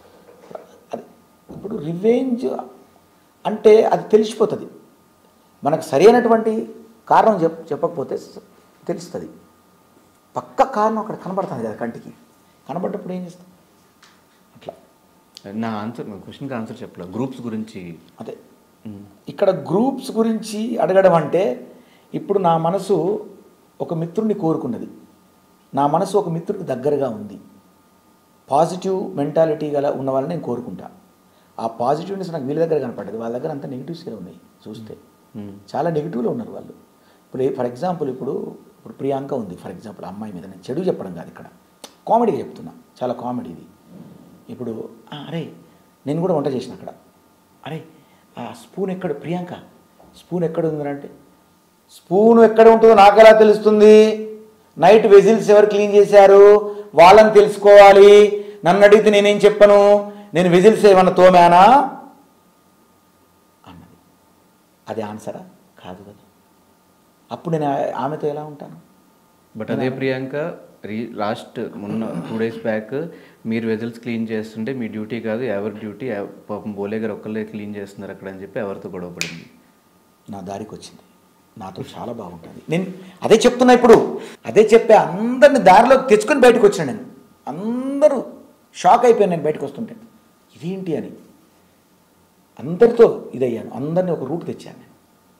అది ఇప్పుడు రివెంజ్ అంటే అది తెలిసిపోతుంది మనకు సరైనటువంటి కారణం చెప్ చెప్పకపోతే స- తెలుస్తుంది పక్క కారణం అక్కడ కనబడుతుంది కదా కంటికి కనబడ్డప్పుడు ఏం చేస్తాం అట్లా నా ఆన్సర్ క్వశ్చన్కి ఆన్సర్ చెప్పలేదు గ్రూప్స్ గురించి అదే మ్మ్. ఇక్కడ గ్రూప్స్ గురించి అడగడం అంటే ఇప్పుడు నా మనసు ఒక మిత్రుడిని కోరుకున్నది నా మనసు ఒక మిత్రుడికి దగ్గరగా ఉంది పాజిటివ్ మెంటాలిటీ గల ఉన్న వాళ్ళని నేను కోరుకుంటా ఆ పాజిటివ్నెస్ నాకు వీళ్ళ దగ్గర కనపడ్డది వాళ్ళ దగ్గర అంతా నెగిటివ్స్గా ఉన్నాయి చూస్తే మ్మ్. చాలా నెగిటివ్లో ఉన్నారు వాళ్ళు ఇప్పుడు ఫర్ ఎగ్జాంపుల్ ఇప్పుడు ఇప్పుడు ప్రియాంక ఉంది ఫర్ ఎగ్జాంపుల్ అమ్మాయి మీద నేను చెడు చెప్పడం కాదు ఇక్కడ కామెడీ చెప్తున్నా చాలా కామెడీ ఇది ఇప్పుడు "ఆ, అరే నేను కూడా వంట చేసిన అక్కడ అరే ఆ స్పూన్ ఎక్కడ ప్రియాంక స్పూన్ ఎక్కడ ఉందంటే స్పూన్ ఎక్కడ ఉంటుందో నాకు ఎలా తెలుస్తుంది నైట్ వెజిల్స్ ఎవరు క్లీన్ చేశారు వాళ్ళని తెలుసుకోవాలి నన్ను అడిగితే నేనేం చెప్పను నేను వెజిల్స్ ఏమన్నా తోమానా అన్నది అది ఆన్సరా కాదు కదా అప్పుడు నేను ఆ- ఆమెతో ఎలా ఉంటాను బట్ అదే ప్రియాంక రీ లాస్ట్ మొన్న టూ డేస్ బ్యాక్ మీరు వెజల్స్ క్లీన్ చేస్తుంటే మీ డ్యూటీ కాదు ఎవరి డ్యూటీ ఎవ- పాపం బోలే గారు ఒక్కళ్ళే క్లీన్ చేస్తున్నారు అక్కడ అని చెప్పి ఎవరితో గొడవ పడింది నా దారికి వచ్చింది నాతో చాలా బాగుంటుంది నేను అదే చెప్తున్నా ఇప్పుడు అదే చెప్పే అందరిని దారిలోకి తెచ్చుకొని బయటకు వచ్చాను నేను అందరూ షాక్ అయిపోయాను నేను బయటకు వస్తుంటే ఇదేంటి అని అందరితో ఇదయ్యాను అందరినీ ఒక రూట్ తెచ్చాను నేను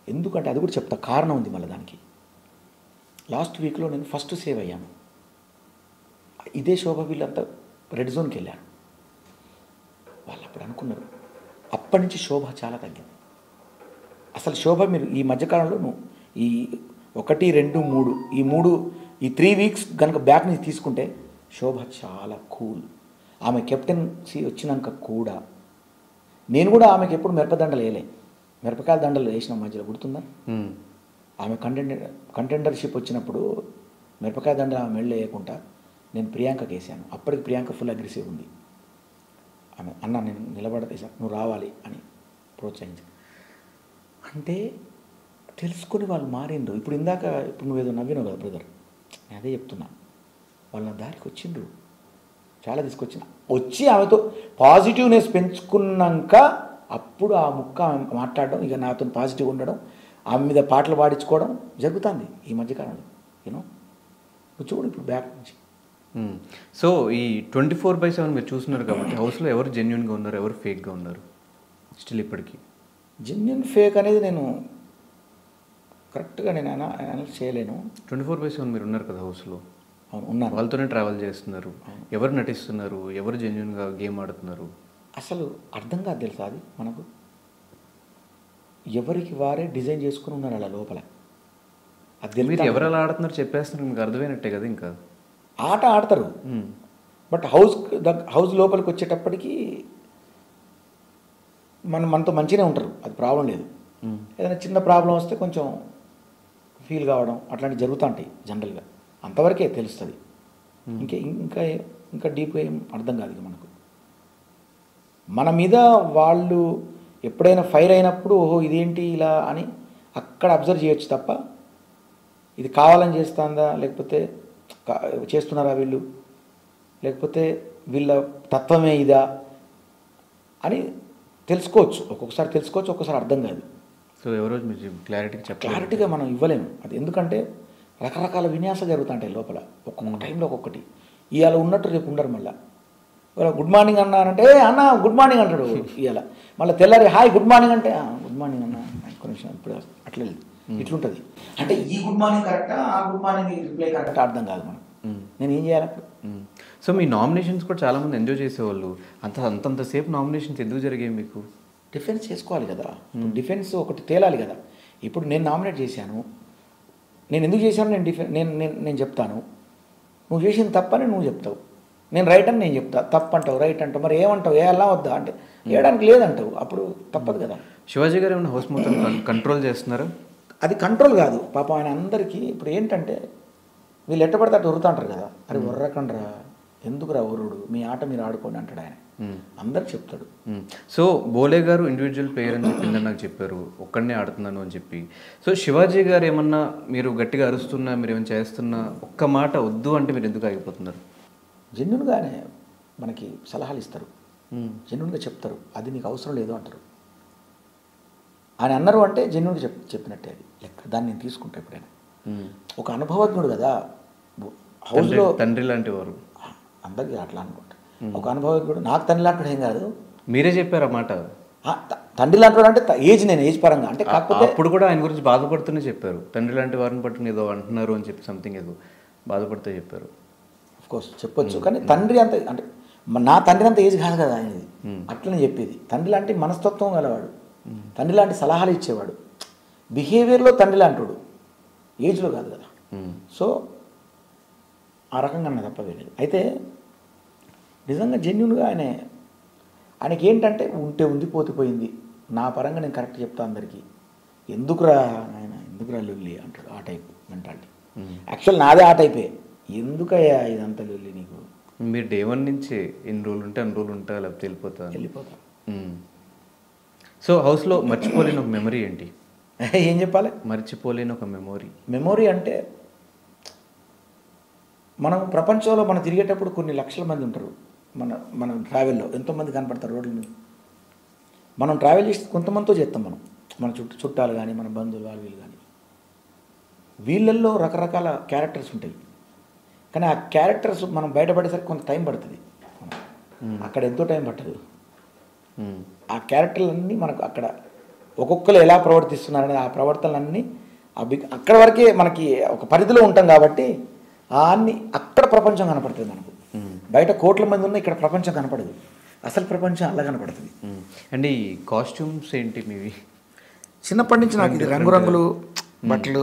ఎందుకంటే అది కూడా చెప్తా కారణం ఉంది మళ్ళీ దానికి లాస్ట్ వీక్లో నేను ఫస్ట్ సేవ్ అయ్యాను ఇదే శోభ వీళ్ళంతా రెడ్ జోన్కి వెళ్ళారు వాళ్ళు అప్పుడు అనుకున్నారు అప్పటి నుంచి శోభ చాలా తగ్గింది అసలు శోభ మీరు ఈ మధ్యకాలంలో నువ్వు ఈ ఒకటి రెండు మూడు ఈ మూడు ఈ త్రీ వీక్స్ కనుక బ్యాక్ నుంచి తీసుకుంటే శోభ చాలా కూల్ ఆమె కెప్టెన్సీ వచ్చినాక కూడా నేను కూడా ఆమెకి ఎప్పుడు మిరపదండలు వేయలే మిరపకాయల దండలు వేసిన మధ్యలో గుర్తుందా మ్మ్. ఆమె కంటెండర్ కంటెండర్షిప్ వచ్చినప్పుడు మిరపకాయ దండ ఆమె మెళ్ళు వేయకుండా నేను ప్రియాంకకి వేసాను అప్పటికి ప్రియాంక ఫుల్ అగ్రెసివ్ ఉంది ఆమె అన్న నేను నిలబడతే సార్ నువ్వు రావాలి అని ప్రోత్సహించాను అంటే తెలుసుకొని వాళ్ళు మారిండ్రు ఇప్పుడు ఇందాక ఇప్పుడు నువ్వేదో నవ్వినావు కదా బ్రదర్ నేను అదే చెప్తున్నా వాళ్ళ నా దారికి వచ్చిండ్రు చాలా తీసుకొచ్చిన వచ్చి ఆమెతో పాజిటివ్నెస్ పెంచుకున్నాక అప్పుడు ఆ ముక్క ఆమె మాట్లాడడం ఇక నాతో పాజిటివ్ ఉండడం ఆమె మీద పాటలు పాడించుకోవడం జరుగుతుంది ఈ మధ్యకాలంలో యూనో నువ్వు చూడు ఇప్పుడు బ్యాక్ నుంచి మ్మ్. సో ఈ ట్వంటీ ఫోర్ బై సెవెన్ మీరు చూస్తున్నారు కాబట్టి హౌస్లో ఎవరు జెన్యున్గా ఉన్నారు ఎవరు ఫేక్గా ఉన్నారు స్టిల్ ఇప్పటికీ జెన్యున్ ఫేక్ అనేది నేను కరెక్ట్గా నేను అనా అనలైజ్ చేయలేను ట్వంటీ ఫోర్ బై సెవెన్ మీరు ఉన్నారు కదా హౌస్లో అవును ఉన్నాను వాళ్ళతోనే ట్రావెల్ చేస్తున్నారు ఎవరు నటిస్తున్నారు ఎవరు జెన్యున్గా గేమ్ ఆడుతున్నారు అసలు అర్థం కాదు తెలుసా అది మనకు ఎవరికి వారే డిజైన్ చేసుకుని ఉన్నారు అలా లోపల అది మీరు తెలుసా? ఎవరు అలా ఆడుతున్నారు చెప్పేస్తున్నారు మీకు అర్థమైనట్టే కదా ఇంకా ఆట ఆడతారు మ్మ్. బట్ హౌస్ దగ్ హౌస్ లోపలికి వచ్చేటప్పటికి మన మనతో మంచిగానే ఉంటారు అది ప్రాబ్లం లేదు మ్మ్. ఏదైనా చిన్న ప్రాబ్లం వస్తే కొంచెం ఫీల్ కావడం అట్లాంటివి జరుగుతూ ఉంటాయి జనరల్గా అంతవరకే తెలుస్తుంది ఇంకే ఇంకా ఏ- ఇంకా డీప్గా ఏం అర్థం కాదు ఇక మనకు మన మీద వాళ్ళు ఎప్పుడైనా ఫైర్ అయినప్పుడు ఓహో ఇదేంటి ఇలా అని అక్కడ అబ్జర్వ్ చేయొచ్చు తప్ప ఇది కావాలని చేస్తుందా లేకపోతే కా- చేస్తున్నారా వీళ్ళు లేకపోతే వీళ్ళ తత్వమే ఇదా అని తెలుసుకోవచ్చు ఒక్కొక్కసారి తెలుసుకోవచ్చు ఒక్కొక్కసారి అర్థం కాదు సో ఎవరో మీరు క్లారిటీగా చెప్పాలి క్లారిటీగా మనం ఇవ్వలేము అది ఎందుకంటే రకరకాల విన్యాసాలు జరుగుతుంటాయి లోపల ఒక్కొక్క టైంలో ఒక్కొక్కటి ఇవాళ ఉన్నట్టు రేపు ఉండరు మళ్ళీ ఇవాళ గుడ్ మార్నింగ్ అన్నా అంటే "ఏ, అన్న గుడ్ మార్నింగ్ అంటాడు ఇవాళ మళ్ళీ తెల్లారి హాయ్ గుడ్ మార్నింగ్ అంటే "ఆ, గుడ్ మార్నింగ్ అన్న ఒక్క నిమిషం ఇప్పుడు అట్లా లేదు ఇట్లుంటుంది అంటే ఈ గుడ్ మార్నింగ్ కరెక్టా ఆ గుడ్ మార్నింగ్ రిప్లై కరెక్టా అర్థం కాదు మనం మ్మ్. నేను ఏం చేయాలి అప్పుడు మ్మ్. సో మీ నామినేషన్స్ కూడా చాలామంది ఎంజాయ్ చేసేవాళ్ళు అంత అంతంతసేపు నామినేషన్స్ ఎందుకు జరిగాయి మీకు డిఫెన్స్ చేసుకోవాలి కదా ఇప్పుడు డిఫెన్స్ ఒకటి తేలాలి కదా ఇప్పుడు నేను నామినేట్ చేశాను నేను ఎందుకు చేశాను నేను డిఫెన్ నేను నేను నేను చెప్తాను నువ్వు చేసింది తప్పని నువ్వు చెప్తావు నేను రైట్ అని నేను చెప్తా తప్పు అంటావు రైట్ అంటావు మరి ఏమంటావు వేయాలా వద్దా అంటే వేయడానికి లేదంటావు అప్పుడు తప్పదు కదా శివాజీ గారు ఏమైనా హౌస్ మొత్తం కన్- కంట్రోల్ చేస్తున్నారా అది కంట్రోల్ కాదు పాపం ఆయన అందరికీ ఇప్పుడు ఏంటంటే వీళ్ళు ఎట్టబడితే అటు ఉరుతా అంటారు కదా అరే ఉర్రకండ్రా ఎందుకురా ఉరుడు మీ ఆట మీరు ఆడుకోండి అంటాడు ఆయన మ్మ్. అందరికి చెప్తాడు మ్మ్. సో బోలే గారు ఇండివిజువల్ ప్లేయర్ అని చెప్పిందని నాకు చెప్పారు ఒక్కడనే ఆడుతున్నాను అని చెప్పి సో శివాజీ గారు ఏమన్నా మీరు గట్టిగా అరుస్తున్నా మీరు ఏమైనా చేస్తున్నా ఒక్క మాట వద్దు అంటే మీరు ఎందుకు ఆగిపోతున్నారు జెన్యున్గానే మనకి సలహాలు ఇస్తారు మ్మ్. జెన్యున్గా చెప్తారు అది నీకు అవసరం లేదు అంటారు ఆయన అన్నారు అంటే జెన్యున్గా చెప్ చెప్పినట్టే అది లెక్క దాన్ని నేను తీసుకుంటా ఎప్పుడైనా మ్మ్. ఒక అనుభవజ్ఞుడు కదా తండ్రి హౌస్లో తండ్రి లాంటి వారు అందరికీ అట్లా అనుకుంటా ఒక అనుభవజ్ఞుడు నాకు తండ్రి లాంటి ఏం కాదు మీరే చెప్పారు ఆ మాట ఆ, త- తండ్రి లాంటి అంటే త- ఏజ్ నేను ఏజ్ పరంగా అంటే కాకపోతే అప్పుడు కూడా ఆయన గురించి బాధపడుతూనే చెప్పారు తండ్రి లాంటి వారిని పట్టుకుని ఏదో అంటున్నారు అని చెప్పి సంథింగ్ ఏదో బాధపడుతూ చెప్పారు కోర్స్ చెప్పొచ్చు కానీ తండ్రి అంత అంటే మ- నా తండ్రి అంత ఏజ్ కాదు కదా ఆయనది అట్లనే చెప్పేది తండ్రి లాంటి మనస్తత్వం గలవాడు తండ్రి లాంటి సలహాలు ఇచ్చేవాడు బిహేవియర్లో తండ్రి లాంటివాడు ఏజ్లో కాదు కదా మ్మ్. సో ఆ రకంగా అన్న తప్ప వేరేది అయితే నిజంగా జెన్యున్గా ఆయన ఆయనకి ఏంటంటే ఉంటే ఉంది పోతే పోయింది నా పరంగా నేను కరెక్ట్ చెప్తా అందరికీ ఎందుకురా ఆయన ఎందుకురా లొల్లి అంటాడు ఆ టైప్ మెంటాలిటీ యాక్చువల్ నాదే ఆ టైపే ఎందుకయ్యా ఇదంతా లొల్లి నీకు మీరు డే వన్ నుంచే ఎన్ని రోజులు ఉంటే అన్ని రోజులు ఉంటా లేకపోతే వెళ్ళిపోతా అని. వెళ్ళిపోతా మ్మ్. సో హౌస్లో మర్చిపోలేని ఒక మెమరీ ఏంటి ఏం చెప్పాలి మర్చిపోలేని ఒక మెమొరీ మెమొరీ అంటే మనం ప్రపంచంలో మనం తిరిగేటప్పుడు కొన్ని లక్షల మంది ఉంటారు మన మన ట్రావెల్లో ఎంతోమంది కనపడతారు రోడ్ల మీద మనం ట్రావెల్ చేసి కొంతమందితో చేస్తాం మనం మన చుట్టూ చుట్టాలు కానీ మన బంధువులు వాళ్ళు వీళ్ళు కానీ వీళ్ళల్లో రకరకాల క్యారెక్టర్స్ ఉంటాయి కానీ ఆ క్యారెక్టర్స్ మనం బయటపడేసరికి కొంత టైం పడుతుంది అక్కడ ఎంతో టైం పట్టదు ఆ క్యారెక్టర్లన్నీ మనకు అక్కడ ఒక్కొక్కరు ఎలా ప్రవర్తిస్తున్నారనేది ఆ ప్రవర్తనలన్నీ ఆ బిగ్ అక్కడ వరకే మనకి ఒక పరిధిలో ఉంటాం కాబట్టి ఆ అన్ని అక్కడ ప్రపంచం కనపడుతుంది మనకు బయట కోట్ల మంది ఉన్న ఇక్కడ ప్రపంచం కనపడదు అసలు ప్రపంచం అలా కనపడుతుంది మ్మ్. అండ్ ఈ కాస్ట్యూమ్స్ ఏంటి మీవి చిన్నప్పటి నుంచి నాకు ఇది రంగురంగులు బట్టలు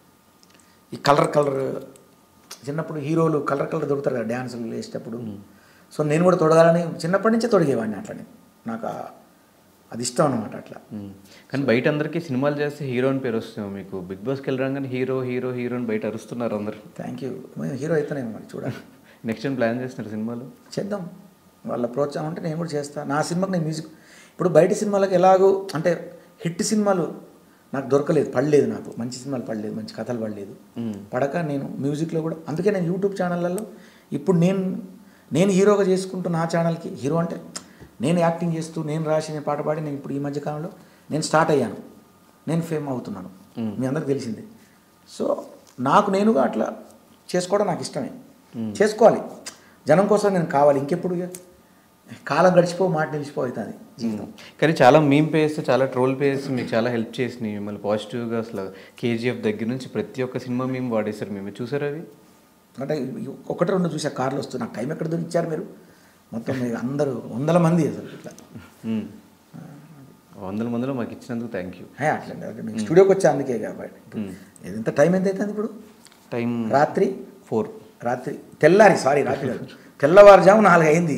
ఈ కలర్ కలర్ చిన్నప్పుడు హీరోలు కలర్ కలర్ దొరుకుతారు కదా డ్యాన్సులు వేసేటప్పుడు సో నేను కూడా తొడగాలని చిన్నప్పటి నుంచే తొడిగేవాడిని అట్లనే నాకు ఆ- అది ఇష్టం అనమాట అట్లా మ్మ్. కానీ బయట అందరికీ సినిమాలు చేస్తే హీరో అని పేరు వస్తుంది మీకు బిగ్ బాస్కి వెళ్ళరాగానే హీరో హీరో హీరో అని బయట అరుస్తున్నారు అందరు థ్యాంక్ యూ హీరో అయితేనేమో మరి చూడాలి నెక్స్ట్ టైం ప్లాన్ చేస్తున్నారు సినిమాలు చేద్దాం వాళ్ళ ప్రోత్సాహం అంటే నేను కూడా చేస్తాను నా సినిమాకి నేను మ్యూజిక్ ఇప్పుడు బయట సినిమాలకు ఎలాగో అంటే హిట్ సినిమాలు నాకు దొరకలేదు పడలేదు నాకు మంచి సినిమాలు పడలేదు మంచి కథలు పడలేదు పడక నేను మ్యూజిక్లో కూడా అందుకే నేను యూట్యూబ్ ఛానళ్ళల్లో ఇప్పుడు నేను నేను హీరోగా చేసుకుంటూ నా ఛానల్కి హీరో అంటే నేను యాక్టింగ్ చేస్తూ నేను రాసి నేను పాట పాడి నేను ఇప్పుడు ఈ మధ్య కాలంలో నేను స్టార్ట్ అయ్యాను నేను ఫేమ్ అవుతున్నాను మీ అందరికి తెలిసిందే సో నాకు నేనుగా అట్లా చేసుకోవడం నాకు ఇష్టమే చేసుకోవాలి జనం కోసం నేను కావాలి ఇంకెప్పుడు ఇక కాలం గడిచిపో మాట నిలిచిపో అవుతుంది జీవితం కానీ చాలా మీమ్ పేస్ చాలా ట్రోల్ పేస్ మీకు చాలా హెల్ప్ చేసినాయి మిమ్మల్ని పాజిటివ్గా అసలు కేజీఎఫ్ దగ్గర నుంచి ప్రతి ఒక్క సినిమా మేము వాడేశారు మేము చూసారా అవి అంటే ఒకటి రెండు చూసా కార్లు వస్తూ నాకు టైం ఎక్కడ దొరికిచ్చారు మీరు మొత్తం మీరు అందరూ వందల మంది అసలు ఇట్లా మ్మ్. వందల మందిలో మాకు ఇచ్చినందుకు థ్యాంక్ యూ హే, అట్లండి అంటే మీకు స్టూడియోకి వచ్చా అందుకే కాబట్టి ఇప్పుడు ఎంత టైం ఎంత అవుతుంది ఇప్పుడు టైం రాత్రి ఫోర్ రాత్రి తెల్లారి సారీ రాత్రి కాదు తెల్లవారుజాము నాలుగు అయింది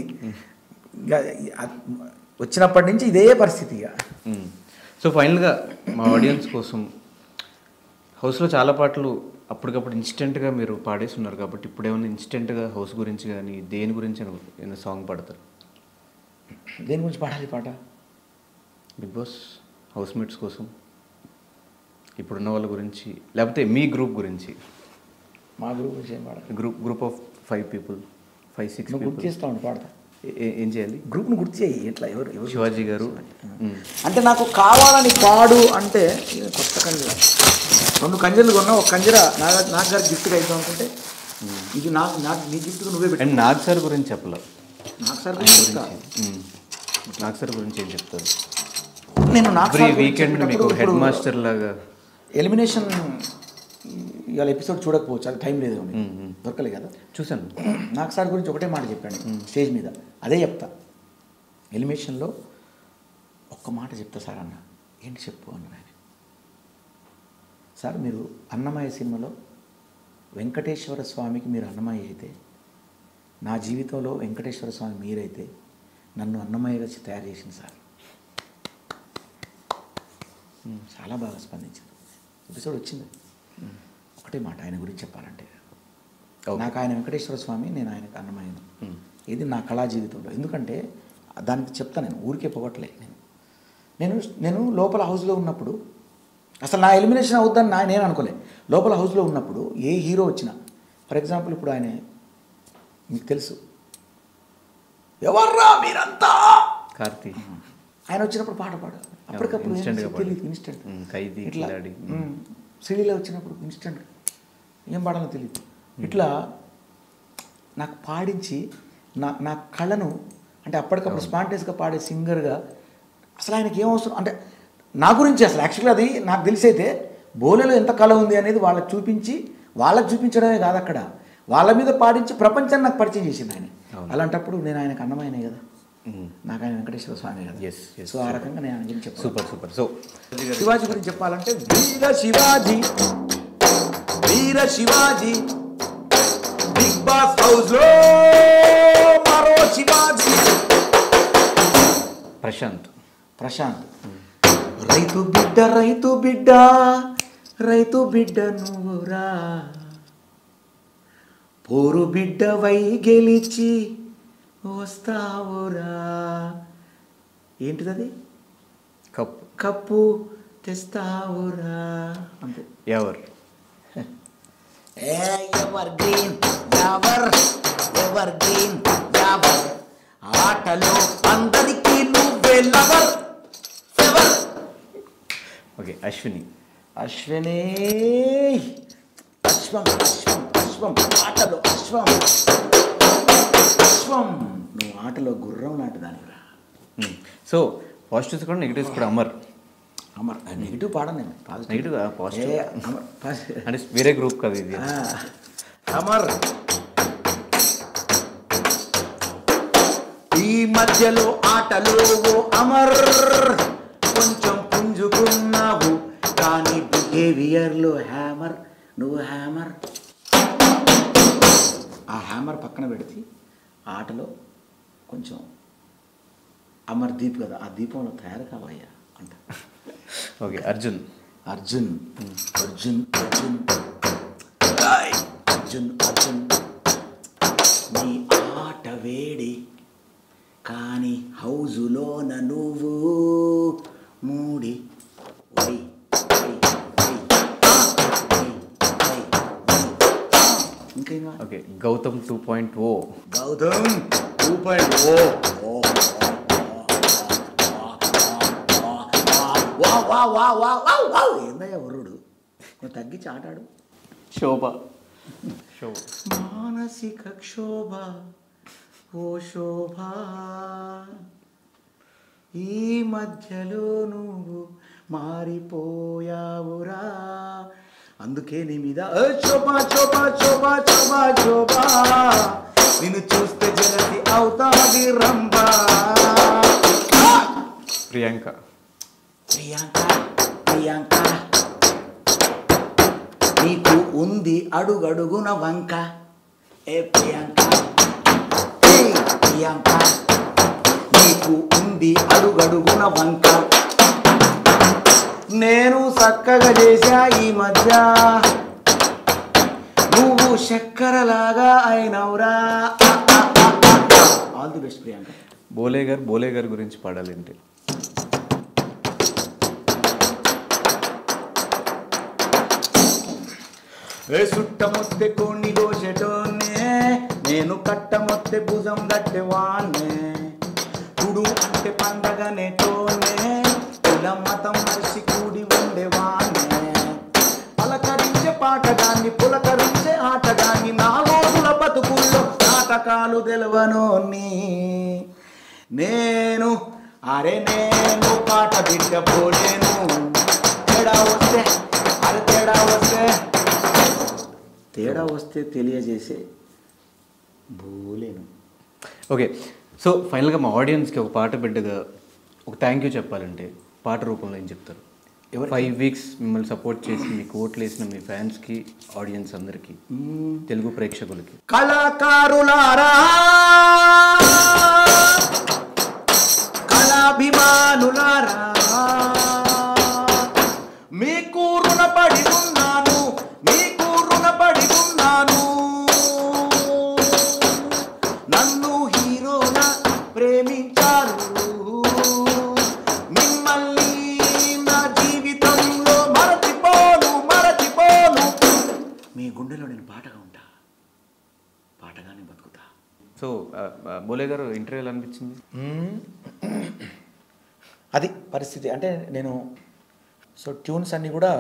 ఇక అ- వచ్చినప్పటి నుంచి ఇదే పరిస్థితి ఇక సో ఫైనల్గా మా ఆడియన్స్ కోసం హౌస్లో చాలా పాటలు అప్పటికప్పుడు ఇన్స్టెంట్గా మీరు పాడేస్తున్నారు కాబట్టి ఇప్పుడు ఏమైనా ఇన్స్టెంట్గా హౌస్ గురించి కానీ దేని గురించి ఏమైనా సాంగ్ పాడతారు దేని గురించి పాడాలి పాట బిగ్ బాస్ హౌస్ మేట్స్ కోసం ఇప్పుడున్న వాళ్ళ గురించి లేకపోతే మీ గ్రూప్ గురించి మా గురువు గురించి ఏం పాడాలి group group of five people five six నువ్వు గుర్తు పీపుల్ చేస్తా ఉండు పాడతా ఏం చేయాలి గ్రూప్ను గుర్తు చేయి ఎట్లా ఎవరు ఎవరు శివాజీ గారు మ్మ్. అంటే నాకు కావాలని పాడు అంటే ఇది కొత్త కంజర రెండు కంజర్లు కొన్నా ఒక కంజర నాగ నాగ్ గారి గిఫ్ట్గా అవుతాం అనుకుంటే ఇది నాకు నాకు నీ గిఫ్ట్గా నువ్వే పెట్టు అండ్ నాగ్ సార్ గురించి చెప్పలేదు నాకు సార్ ఆయన గురించి చెప్తా. గురించి మ్మ్. నాగ్ సార్ గురించి ఏం చెప్తారు నేను నాకు ఎవ్రీ సార్ గురించి వీకెండ్ మీకు చెప్పేటప్పుడు హెడ్ ఇప్పుడు మాస్టర్ లాగా ఎలిమినేషన్ ఇవాళ ఎపిసోడ్ చూడకపోవచ్చు అది టైం లేదు మీకు. మ్మ్, మ్మ్. దొరకలే కదా చూశాను నాకు సార్ గురించి ఒకటే మాట చెప్పాను స్టేజ్ మీద అదే చెప్తా ఎలిమినేషన్లో ఒక్క మాట చెప్తా సార్ అన్న ఏంటి చెప్పు అన్న ఆయన సార్ మీరు అన్నమయ్య సినిమాలో వెంకటేశ్వర స్వామికి మీరు అన్నమయ్య అయితే నా జీవితంలో వెంకటేశ్వర స్వామి మీరైతే నన్ను అన్నమయ్యగా చి- తయారు చేసింది సార్ మ్మ్, చాలా బాగా స్పందించింది ఎపిసోడ్ వచ్చింది ఒకటే మాట ఆయన గురించి చెప్పాలంటే Okay. నాకు ఆయన వెంకటేశ్వర స్వామి నేను ఆయనకు అన్నమయ్యను Hmm. ఇది నా కళా జీవితంలో ఎందుకంటే దానికి చెప్తా నేను ఊరికే పొగట్లే నేను నేను నేను లోపల హౌస్లో ఉన్నప్పుడు అసలు నా ఎలిమినేషన్ అవుద్దని నా నేను అనుకోలే లోపల హౌస్లో ఉన్నప్పుడు ఏ హీరో వచ్చినా ఫర్ ఎగ్జాంపుల్ ఇప్పుడు ఆయన మీకు తెలుసు ఎవర్రా మీరంతా కార్తీ ఆయన వచ్చినప్పుడు పాట పాడు అప్పటికప్పుడు instant గా ఏం పాడు. తెలియదు ఇన్స్టెంట్ మ్మ్, ఖైదీ, ఇట్లా కిలాడి. మ్మ్, శ్రీలీల వచ్చినప్పుడు ఇన్స్టెంట్ ఏం పాడాలో తెలియదు ఇట్లా నాకు పాడించి నా నా కళను అంటే అప్పటికప్పుడు స్పాంటేస్గా పాడే సింగర్గా అసలు ఆయనకి ఏం అవసరం అంటే నా గురించి అసలు యాక్చువల్గా అది నాకు తెలిసైతే బోలెలో ఎంత కళ ఉంది అనేది వాళ్ళకి చూపించి వాళ్ళకి చూపించడమే కాదు అక్కడ వాళ్ళ మీద పాడించి ప్రపంచాన్ని నాకు పరిచయం చేసింది ఆయన అవును. అలాంటప్పుడు నేను ఆయనకు అన్నమైనే కదా మ్మ్. నాకు ఆయన వెంకటేశ్వర స్వామి కదా Yes, yes. సో ఆ రకంగా నేను ఆయన గురించి చెప్పాను సూపర్ సూపర్ సో శివాజీ గురించి చెప్పాలంటే Veera Shivaji Veera Shivaji big boss house లో మరో శివాజీ ప్రశాంత్ ప్రశాంత్ రైతు బిడ్డ రైతు బిడ్డ రైతు బిడ్డ నువ్వురా పోరు బిడ్డ వై గెలిచి వస్తావురా ఏంటిదది కప్ కప్పు తెస్తావురా అంతే ever a evergreen ever evergreen ever ఆటలో అందరికీ నువ్వే lover ever okay Ashwini Ashwini అశ్వం అశ్వం అశ్వం ఆటలో అశ్వం అశ్వం నువ్వు ఆటలో గుర్రం లాంటి దానిరా సో పాజిటివ్స్ కూడా నెగిటివ్స్ కూడా అమర్ అమర్ నెగిటివ్ పాడను నేను Negative ఆ, positive. ఏ, అమర్ పాజిటివ్. అంటే వేరే గ్రూప్ కదా ఇది ఆ, అమర్ ఈ మధ్యలో ఆటలో ఓ అమర్ కొంచెం పుంజుకున్నావు కానీ బిహేవియర్లో హ్యామర్ నువ్వు హ్యామర్ ఆ హ్యామర్ పక్కన పెడితే ఆటలో కొంచెం అమర్ దీప్ కదా ఆ దీపంలో తయారు కావయ్యా అంట ఓకే అర్జున్ అర్జున్ అర్జున్ అర్జున్ రాయ్. అర్జున్ అర్జున్ నీ ఆట వేడి కానీ హౌజులోన నువ్వు మూడి వై, వై, వై, ఆ, వై, వై, వై, ఆ. ఇంకేం కావాలి? Okay Gautham two point o Gautham two point o వా వా వా వా వా వా ఏందయ్యా వరుడు కొంచెం తగ్గించి ఆటాడు శోభ శోభ మానసిక క్షోభ ఓ శోభ ఈ మధ్యలో నువ్వు మారిపోయావురా అందుకే నీ మీద "ఏ శోభ శోభ శోభ శోభ శోభ నిన్ను చూస్తే జలది అవుతాది రంభ ప్రియాంక ప్రియాంక ప్రియాంక నీకు ఉంది అడుగడుగున వంక ఏ ప్రియాంక ఏ ప్రియాంక నీకు ఉంది అడుగడుగున వంక నేను చక్కగా చేశా ఈ మధ్య నువ్వు చక్కెరలాగా అయినవురా all the best Priyanka Bole గారు బోలే గారి గురించి పాడాలి ఏంటి ఏ సుట్ట మొత్తె కొన్ని దోషటోనే నేను కట్ట మొత్తె భుజం గట్టెవాణ్ణే కుడు అంటే పండగనే తోనే కులం మతం మనిషి కూడి ఉండేవాణ్ణే పలకరించే పాటగాన్ని పులకరించే ఆటగాన్ని నా రోజుల బతుకుల్లో నాటకాలు తెలవనోని నేను అరే నేను పాట బిడ్డపోలేను తేడా వస్తే అరే తేడా వస్తే తేడా వస్తే తెలియజేసే భూలేను ఓకే సో ఫైనల్గా మా ఆడియన్స్కి ఒక పాట బిడ్డగా ఒక థ్యాంక్ యూ చెప్పాలంటే పాట రూపంలో ఏం చెప్తారు ఎవరికి? ఫైవ్ వీక్స్ మిమ్మల్ని సపోర్ట్ చేసి మీకు ఓట్లు వేసిన మీ ఫ్యాన్స్కి ఆడియన్స్ అందరికీ తెలుగు ప్రేక్షకులకి కళాకారులారా కళాభిమానులారా మీకు రుణపడి ఉన్నాను మీకు రుణపడి ఉన్నాను నన్ను హీరోలా ప్రేమించారు మిమ్మల్ని నా జీవితంలో మరచిపోను మరచిపోను మీ గుండెలో నేను పాటగా ఉంటా పాటగానే బతుకుతా సో ఆ, ఆ, బోలే గారు ఇంటర్వ్యూ ఎలా అనిపించింది అది పరిస్థితి అంటే నేను సో ట్యూన్స్ అన్నీ కూడా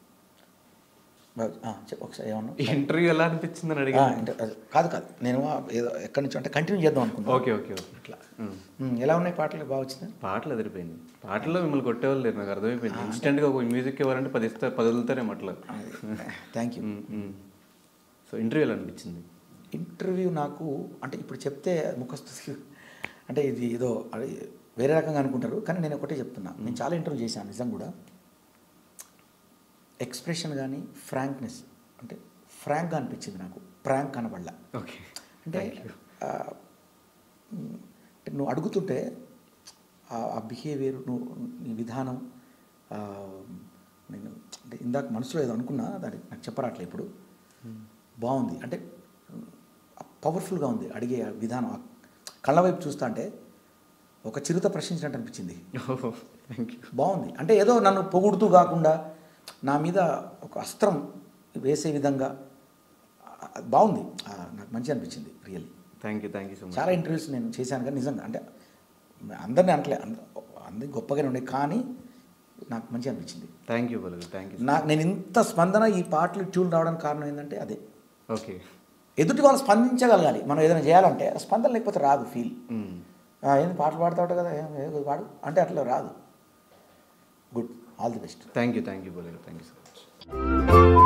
ఆ, చెప్పు ఒకసారి ఏమన్నా ఇంటర్వ్యూ ఎలా అనిపించింది అని ఆ, అడిగా అంటే అది కాదు కాదు నేను ఆ ఏదో ఎక్కడి నుంచి అంటే కంటిన్యూ చేద్దాం అనుకున్నాను ఓకే ఓకే ఓకే ఇట్లా ఉమ్. ఉమ్, ఎలా ఉన్నాయి పాటలు బాగా వచ్చింది పాటలు ఎదిరిపోయింది పాటల్లో మిమ్మల్ని కొట్టేవాళ్ళు లేరు నాకు అర్థమైపోయింది ఇన్స్టెంట్గా ఒక మ్యూజిక్ ఇవ్వాలంటే పది ఇస్తారు పది వదులుతారేమో అట్లా థ్యాంక్ యూ సో ఇంటర్వ్యూ ఎలా అనిపించింది ఇంటర్వ్యూ నాకు అంటే ఇప్పుడు చెప్తే ముఖస్థుతి అంటే ఇది ఏదో అది వేరే రకంగా అనుకుంటారు కానీ నేను ఒకటే చెప్తున్నా నేను చాలా ఇంటర్వ్యూ చేశాను నిజం కూడా ఎక్స్ప్రెషన్ కానీ ఫ్రాంక్నెస్ అంటే ఫ్రాంక్గా అనిపించింది నాకు ప్రాంక్ కనబడలా ఓకే అంటే ఆ, మ్, అంటే నువ్వు అడుగుతుంటే ఆ- ఆ బిహేవియర్ నువ్వు నీ విధానం ఆ, నేను అంటే ఇందాక మనసులో ఏదో అనుకున్నా దానికి నాకు చెప్పరాట్లే ఇప్పుడు బాగుంది అంటే పవర్ఫుల్గా ఉంది అడిగే ఆ విధానం ఆ కళ్ళ వైపు చూస్తా అంటే ఒక చిరుత ప్రశ్నించినట్టు అనిపించింది థ్యాంక్ యూ బాగుంది అంటే ఏదో నన్ను పొగుడుతూ కాకుండా నా మీద ఒక అస్త్రం వేసే విధంగా ఆ, బాగుంది ఆ, నాకు మంచి అనిపించింది really thank you thank you so much చాలా ఇంటర్వ్యూస్ నేను చేశాను కానీ నిజంగా అంటే అందరినీ అనట్లే అందరి గొప్పగానే ఉండే కానీ నాకు మంచి అనిపించింది థ్యాంక్ యూ బలగా థ్యాంక్ యూ నాకు నేను ఇంత స్పందన ఈ పాటలు ట్యూన్ రావడానికి కారణం ఏంటంటే అదే ఓకే ఎదుటి వాళ్ళు స్పందించగలగాలి మనం ఏదైనా చేయాలంటే ఆ స్పందన లేకపోతే రాదు ఫీల్ ఏంది పాటలు పాడుతావు కదా ఏం ఏదో పాడు అంటే అట్లా రాదు good all the best thank you thank you Bole గారు థ్యాంక్ యూ సో మచ్